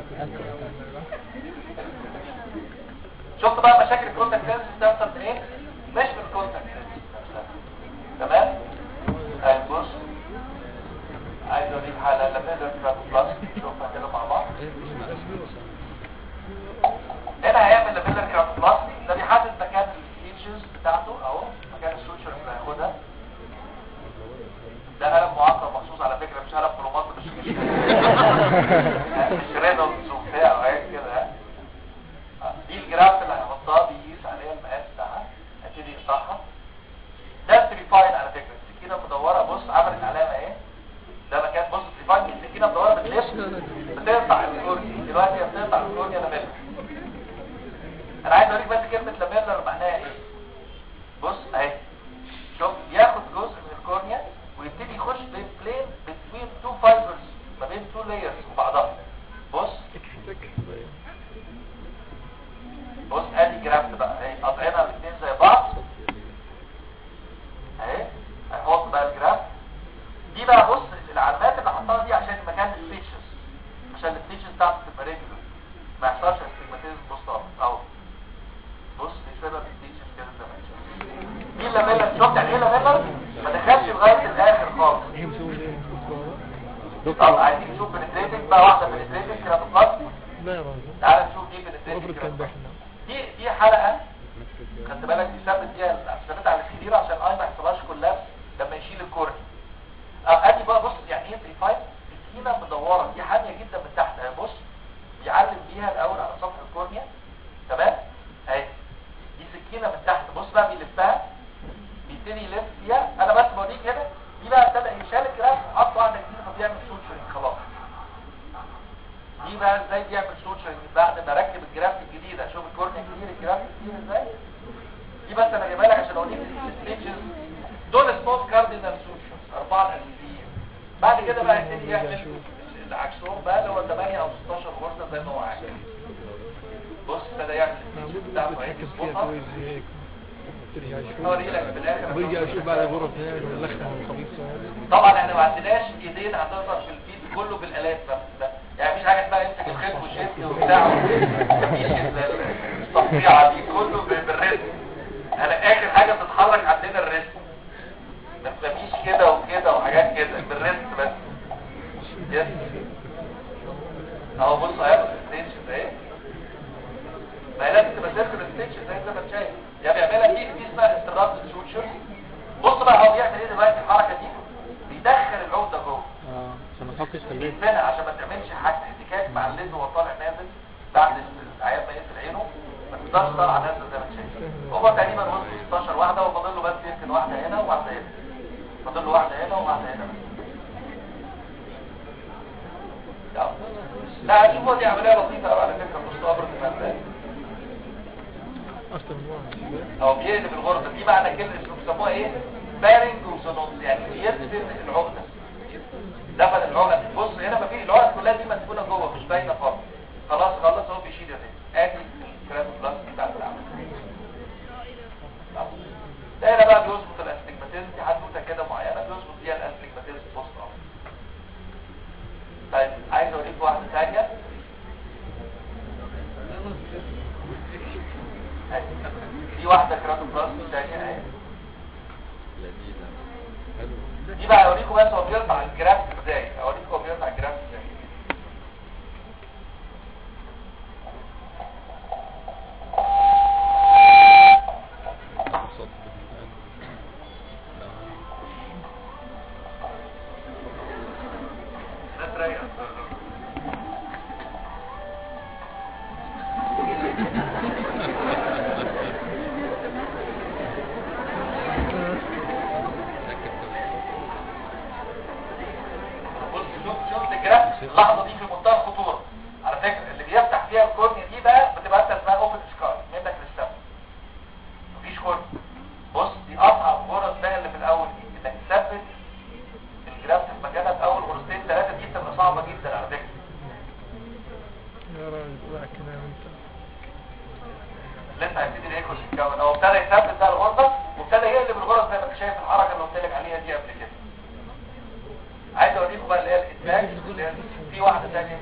S3: شفت بقى مشاكل الكونتاكت لينس بتحصل من ايه؟ مش من الكونتاكت لينس نفسها. تمام؟ هاي بص عايز اوريك حالة لما نقدر كراب بلس نشوفها كده مع بعض هنا هيعمل لابيلر كراب بلس ده بيحدد مكان الفيتشرز بتاعته اهو مكان السوتشر اللي هياخدها ده قلم معقم مخصوص على فكرة مش قلم كلومات مش مش رينولدز وبتاع وحاجات كده ها آه، دي الجراف اللي هيحطها بيقيس عليها المقاس بتاعها هيبتدي يقطعها ده التريفاين على فكرة السكينة مدورة بص عملت علامة ايه ده مكان بص التريفاين دي السكينة مدورة بالليفت بتقطع الكورنيا دلوقتي هي بتقطع الكورنيا لاميلر انا عايز اوريك بس كلمة لاميلر معناها ايه بص اهي شوف ياخد جزء من الكورنيا ويبتدي يخش بين بلين بين تو فايبرز ما بين تو لايرز وبعضها بص بص ادي جرافت بقى اهي قاطعينها الاثنين زي بعض اهي هنحط بقى الجراف دي بقى بص العلامات اللي حطها دي عشان مكان الفيتشرز عشان الفيتشرز بتاعته تبقى ريجولر ما يحصلش استجماتيزم بص اهو اهو بص دي شبه الفيتشرز كده زي ما انت شايف. دي اللاميلر شفت يعني ايه لاميلر ما دخلش لغايه الاخر خالص
S1: ايه مسوي ايه
S3: طب عايزين نشوف بنتريتنج بقى واحده بنتريتنج كده بالظبط
S1: لا يا راجل
S3: تعال نشوف دي
S1: افرض
S3: بنتريتنج
S1: كان
S3: كده
S1: دحنا
S3: دي دي حلقه خدت بالك دي ثبت فيها الثبت على السرير عشان الاي ما يحصلهاش كولابس لما يشيل الكورني اه ادي بقى بص يعني ايه بريفايل سكينه مدوره دي حاميه جدا من تحت اهي بص بيعلم بيها الاول على سطح الكورنيا تمام اهي دي سكينه من تحت بص بقى بيلفها بيبتدي يلف فيها انا بس بوريك هنا دي بقى ابتدى يشال الجراف حط واحده جديده فبيعمل سوتشرنج خلاص دي بقى ازاي بيعمل سوتشرنج بعد ما ركب الجراف الجديده شوف الكورنيا كتير الجراف كتير ازاي دي بس انا جايبها لك عشان اوريك الستيتشز دول اسمهم كاردينال سوتشرز اربعه اساسيين بعد كده بقى يبتدي يعمل اللي عكسهم بقى اللي هو 8 او 16 غرزه زي ما هو عايز بص ابتدى يعمل الستيتشز بتاعته اهي
S1: بتحكم فيها
S3: يظبطها
S1: كويس هيك ترجع
S3: اوري
S1: اشوف
S3: لك في الاخر
S1: برجع اشوف بعد غرف هناك اللخمه والخبيثه
S3: طبعا احنا ما عندناش ايدين هتظهر في الفيد كله بالالات بس ده يعني مفيش حاجه اسمها امسك الخيط وشيل وبتاع مفيش ال- ال- التقطيعه دي كله ب- بالرسم انا اخر حاجه بتتحرك عندنا الرسم بس مفيش كده وكده وحاجات كده بالرسم بس يس اهو بص اهي الستيتش اهي ما هي لازم تبقى سيركل ستيتش زي ما انت شايف يعني بيعملها دي دي اسمها استراد سوتشر بص بقى هو بيعمل ايه دلوقتي الحركه دي بيدخل العقده جوه
S2: اه عشان ما تحطش في الليل
S3: يدفنها عشان ما تعملش حاجه احتكاك مع الليد وهو طالع نازل بعد العيان ما يقفل عينه ما تقدرش طالع نازل زي ما انت شايف هو تقريبا وصل 16 واحده وفاضل له بس يمكن واحده هنا وواحده هنا فاضل له واحده هنا وواحده هنا بس لا. لا شوفوا دي عمليه لطيفه قوي على فكره مش صبر المنزل
S2: اصلا
S3: هو بيقلب الغرزه دي معنى كلمه بيسموها ايه بارنج وسونوس يعني بيدفن العقده دفن العقده بص هنا ما في العقد كلها دي مدفونه جوه مش باينه خالص خلاص خلص هو بيشيل الرجل ادي الكلام البلاستيك بتاع العمل ده هنا بقى بيظبط الاستجماتيزم دي حدوته كده معينه بيظبط فيها الاستجماتيزم بوست طيب عايز اوريك واحده ثانيه دي واحده كراتو بلاستيك ثانيه اهي دي بقى اوريكم بس هو بيرفع الجراف ازاي اوريكم هو بيرفع الجراف ازاي ده تريح. بص شوف شوف الجراف اللحظه دي في منتهى الخطوره على فكره اللي بيفتح فيها الكورنيا دي بقى بتبقى انت اسمها اوبن سكار منك للسما مفيش كورنيا بص دي اصعب فرص بقى اللي في الاول دي انك تثبت الجراف في مكانها في اول غرزتين ثلاثه دي بتبقى صعبه جدا على فكره
S2: يا راجل بقى كده انت
S3: لسه هيبتدي الايكوس يتكون هو ابتدى يثبت بقى الغرزه وابتدى يقلب الغرز زي ما انت شايف الحركه اللي قلت لك عليها دي قبل كده عايز اوريكم بقى اللي هي الاتاك اللي هي في واحده ثانيه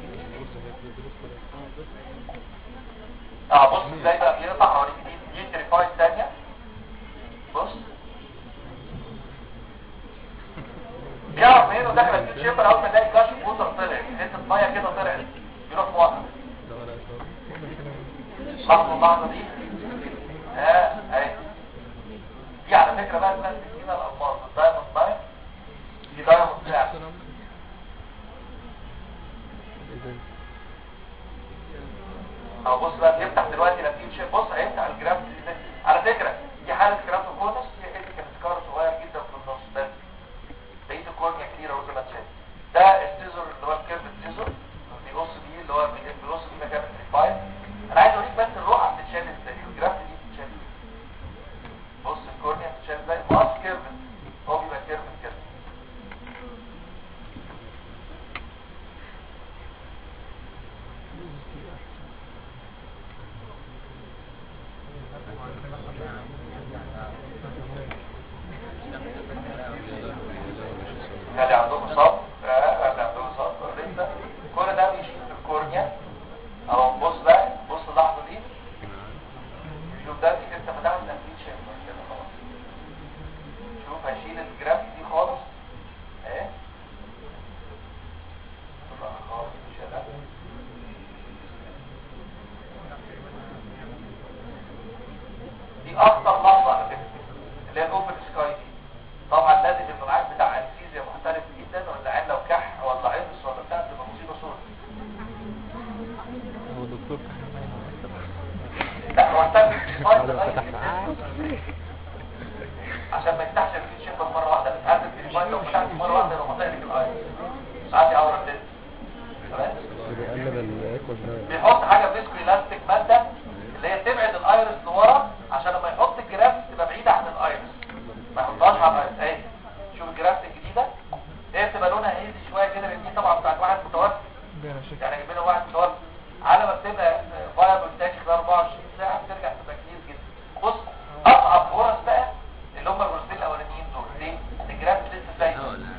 S3: اه بص ازاي بقى بيقطع اوريك دي دي تريفايد ثانيه بص بيعرف منين انه دخل في الشيبر اول ما يلاقي كاش موتر طلع حته ميه كده طلعت يروح موقف لاحظوا اللحظه دي ها اهي دي على فكره بقى اسمها السكينه الالماس الدايموند نايف دي دايموند ساعه اهو بص بقى بيفتح دلوقتي لما تيجي تشوف بص هيفتح الجراف دي على فكره دي حاله جراف كونس هي حته كان سكار صغير جدا في النص بس بقيه الكورنيا كتير اهو زي ما انت شايف ده السيزور اللي هو الكيرف سيزور بيقص بيه اللي هو بيقص بيه مكان الفايل انا عايز اوريك بس الرقعه بتتشال ازاي الجراف دي بتتشال ازاي بص الكورنيا بتتشال ازاي ماس كيرف هو بيبقى كيرف كده اللي عندهم صب اللي عندهم صب لسه كل ده بيشيل في الكورنيا اهو بص بقى بص اللحظه دي شوف ده دي انت فتحت تنفيذ شايف كده خلاص شوف هشيل الجراف دي خالص اهي طبعا خالص شيلها دي اخطر لحظه على فكره اللي هي الاوبن سكاي دي طبعا لازم يبقى معاك بتاع انستيزيا محترف جدا ولا عين لو كح ولا عطس ولا بتاع تبقى مصيبه سودة
S1: هو الدكتور
S3: لا هو انت
S1: بعد ما فتح
S3: عشان ما يفتحش الفيل شيبر مره واحده بتهدد في الفايل لو فتحت مره واحده يبقى مطير لك الاي ساعات يعور الدنيا تمام
S1: بيقلب الايكوس ده
S3: بيحط حاجه فيسكو الاستيك ماده اللي هي تبعد الايرس لورا عشان لما يحط الجراف تبقى بعيده عن الايرس ما يحطهاش على الايرس اهي شوف الجراف الجديده هي بتبقى لونها هيزي شويه كده لان دي طبعا بتاعت واحد متوفي
S2: بيها شكل
S3: يعني جايبين واحد متوفي على ما بتبقى فايبل تاني خلال 24 ساعه بترجع تبقى كتير جدا بص اصعب فرص بقى اللي هم الغرزتين الاولانيين دول ليه؟ الجراف لسه زي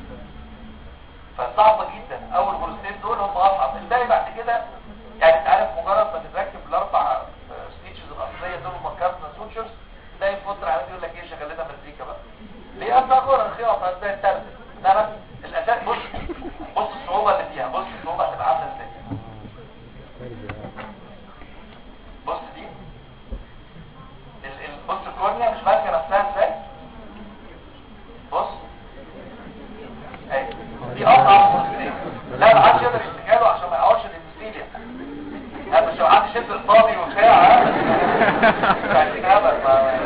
S3: فصعبة جدا اول غرزتين دول هم اصعب الباقي بعد كده يعني انت عارف مجرد ما تتركب الاربع ستيتشز الاصليه دول مكارتنا سوتشرز تلاقي فتره عمال يقول لك ايه شغل لنا مزيكا بقى ليه اصلا غرز الخياطه ازاي التالتة لا بس الاساس بص بص الصعوبه اللي فيها بص الصعوبه هتبقى عامله ازاي بص دي ال- ال- بص الكورنيا مش ماسكه نفسها ازاي بص اهي دي اصعب غرزتين لا ما حدش يقدر يمسكها له عشان ما يقعش الانستيليا لا مش لو حد شد الفاضي وبتاع ها عايزين هبل ما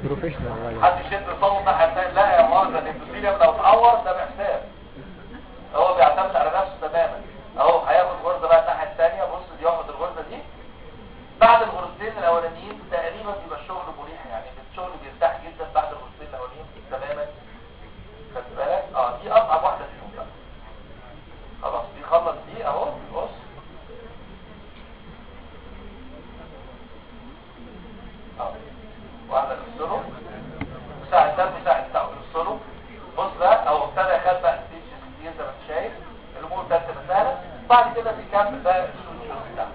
S1: بروفيشنال
S3: حد يشد صوته الناحيه الثانيه لا يا مؤاخذه الاندوثيليوم لو اتعور ده بحساب هو بيعتمد على نفسه تماما اهو هياخد غرزه بقى الناحيه الثانيه بص بياخد الغرزه دي بعد الغرزتين الاولانيين تقريبا بيبقى الشغل مريح يعني الشغل بيرتاح جدا بعد الغرزتين الاولانيين تماما خد بالك اه دي اصعب واحده فيهم بقى خلاص بيخلص دي اهو بص اه واحده تفصله مساعد ده مساعد بتاعه تفصله بص بقى او ابتدى يخد بقى ستيجز كتير زي ما انت شايف الامور ابتدت تبقى سهله بعد كده بيكمل بقى الشغل بتاعه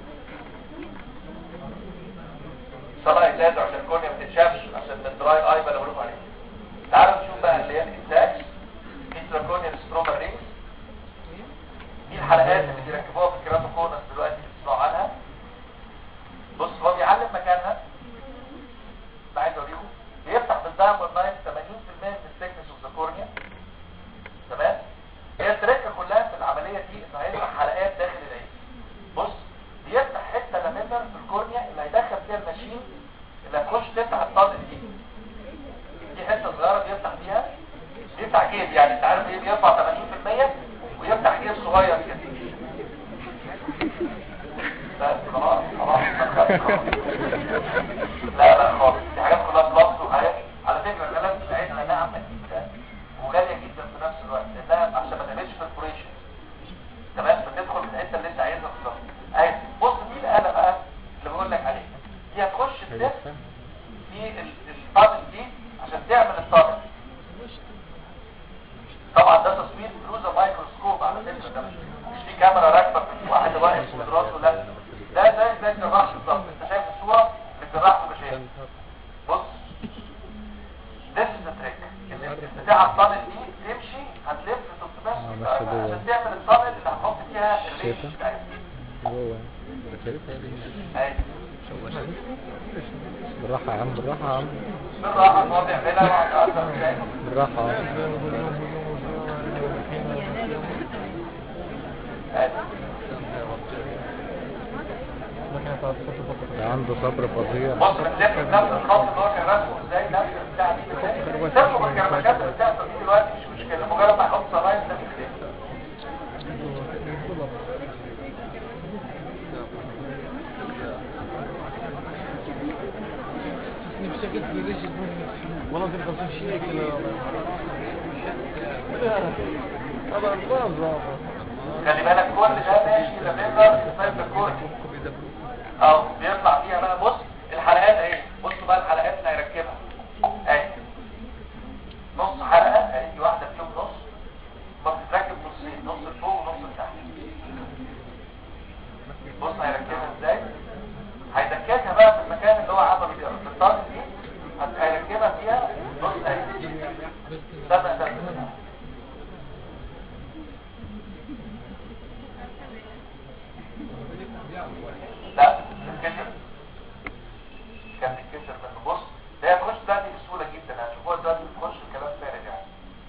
S3: صلاة ازازه عشان الكورنيا ما تتشافش عشان من دراي اي بقى بقول عليه تعالوا نشوف بقى اللي هي الانتاج انتراكونيال ستروما رينجز دي الحلقات اللي بيركبوها في الكيراتوكونس دلوقتي اللي بتسمعوا عنها بص هو بيعلم مكانها انا عايز اوريكم بيفتح بالدعم والنايف 80% من الثيكنس اوف ذا كورنيا تمام هي التركه كلها في العمليه دي انه هيفتح حلقات داخل العين بص بيفتح حته لاميلر في الكورنيا اللي هيدخل فيها الماشين اللي هتخش تفتح الطاقه دي دي حته صغيره بيفتح فيها بيفتح جيب يعني انت عارف ايه بيرفع 80% ويفتح جيب صغير كده بس خلاص خلاص خلاص. لا لا خالص دي حاجات كلها بلس وحاجات على فكره الكلام مش عايز انها عامه جدا وغاليه جدا في نفس الوقت لانها عشان ما تعملش برفوريشن تمام فتدخل في الحته اللي انت عايزها بالظبط اهي بص دي الاله بقى اللي بقول لك عليها دي هتخش تلف في ال- الطابل دي عشان تعمل الطابل طبعا ده تصوير بلوزة مايكروسكوب على فكرة ده مش مش في كاميرا راكبة في واحد واقف ودراسه لا ده زي زي الجراح بالظبط انت شايف الصورة للجراح في مشاهد بص this is the trick ان بتاع الطابل دي تمشي هتلف 360
S1: آه، بس
S3: درجة
S1: جوه.
S3: عشان تعمل الطابل اللي هتحط فيها الريش
S1: شايفها؟
S3: بتاعتها
S1: جوه شايفها دي
S3: اهي
S1: بالراحة يا عم بالراحة يا عم
S3: بالراحة هو بيعملها وعلى
S1: بالراحة يا عم
S3: اهي
S1: ده عنده صبر فظيع
S3: بص بتلف بنفس الخط اللي هو كان راسمه ازاي نفس البتاع دي ازاي تركب الكربكات اللي بتحصل دي دلوقتي مش مشكله مجرد ما يحط صلايد ده بيتلف
S2: والله انت بتوصل شيء كده هذا الفاز
S3: خلي بالك كل ده ماشي لافندر في الكورن اه بيطلع فيها بقى بص الحلقات اهي بصوا بقى الحلقات اللي هيركبها اهي نص حلقه اهي دي واحده فيهم نص ما بتتركب نصين نص لفوق ونص لتحت بص هيركبها ازاي هيدككها بقى في المكان اللي هو عمله فيها في الطاقه دي هت- هيركبها فيها بص اهي ده ده ده لا تتكسر كان تتكسر منه بص ده هتخش دلوقتي بسهوله جدا هتشوفوها دلوقتي بتخش الكلام فارغ يعني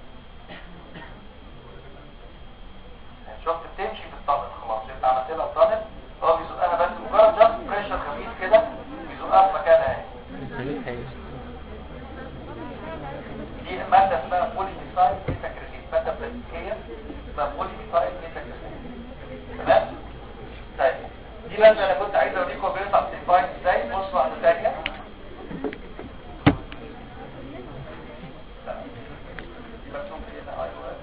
S3: يعني شفت بتمشي في الطنل خلاص انت عملت لها الطنل هو بيزقها بس مجرد جاست بريشر خفيف كده بيزقها في مكانها اهي دي ماده اسمها بولي ميثايل ميثاكريلين ماده بلاستيكيه اسمها بولي ميثايل ميثاكريلين تمام طيب دي ماده انا كنت عايز اوريكم هو بيطلع سيمباين ازاي بص واحده ثانيه مكتوب هنا ايوه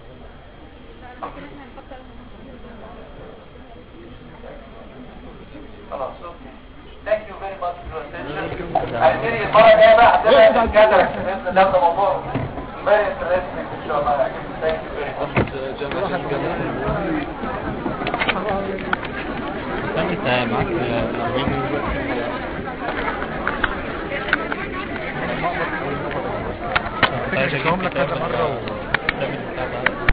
S3: خلاص اوكي ثانك يو فيري ماتش فور اتنشن هنبتدي المره الجايه بقى عندنا الكادر باذن الله ده موضوع فيري انترستنج ان شاء الله ثانك يو فيري ماتش
S2: انت معاك شايفهم لك كذا مرة و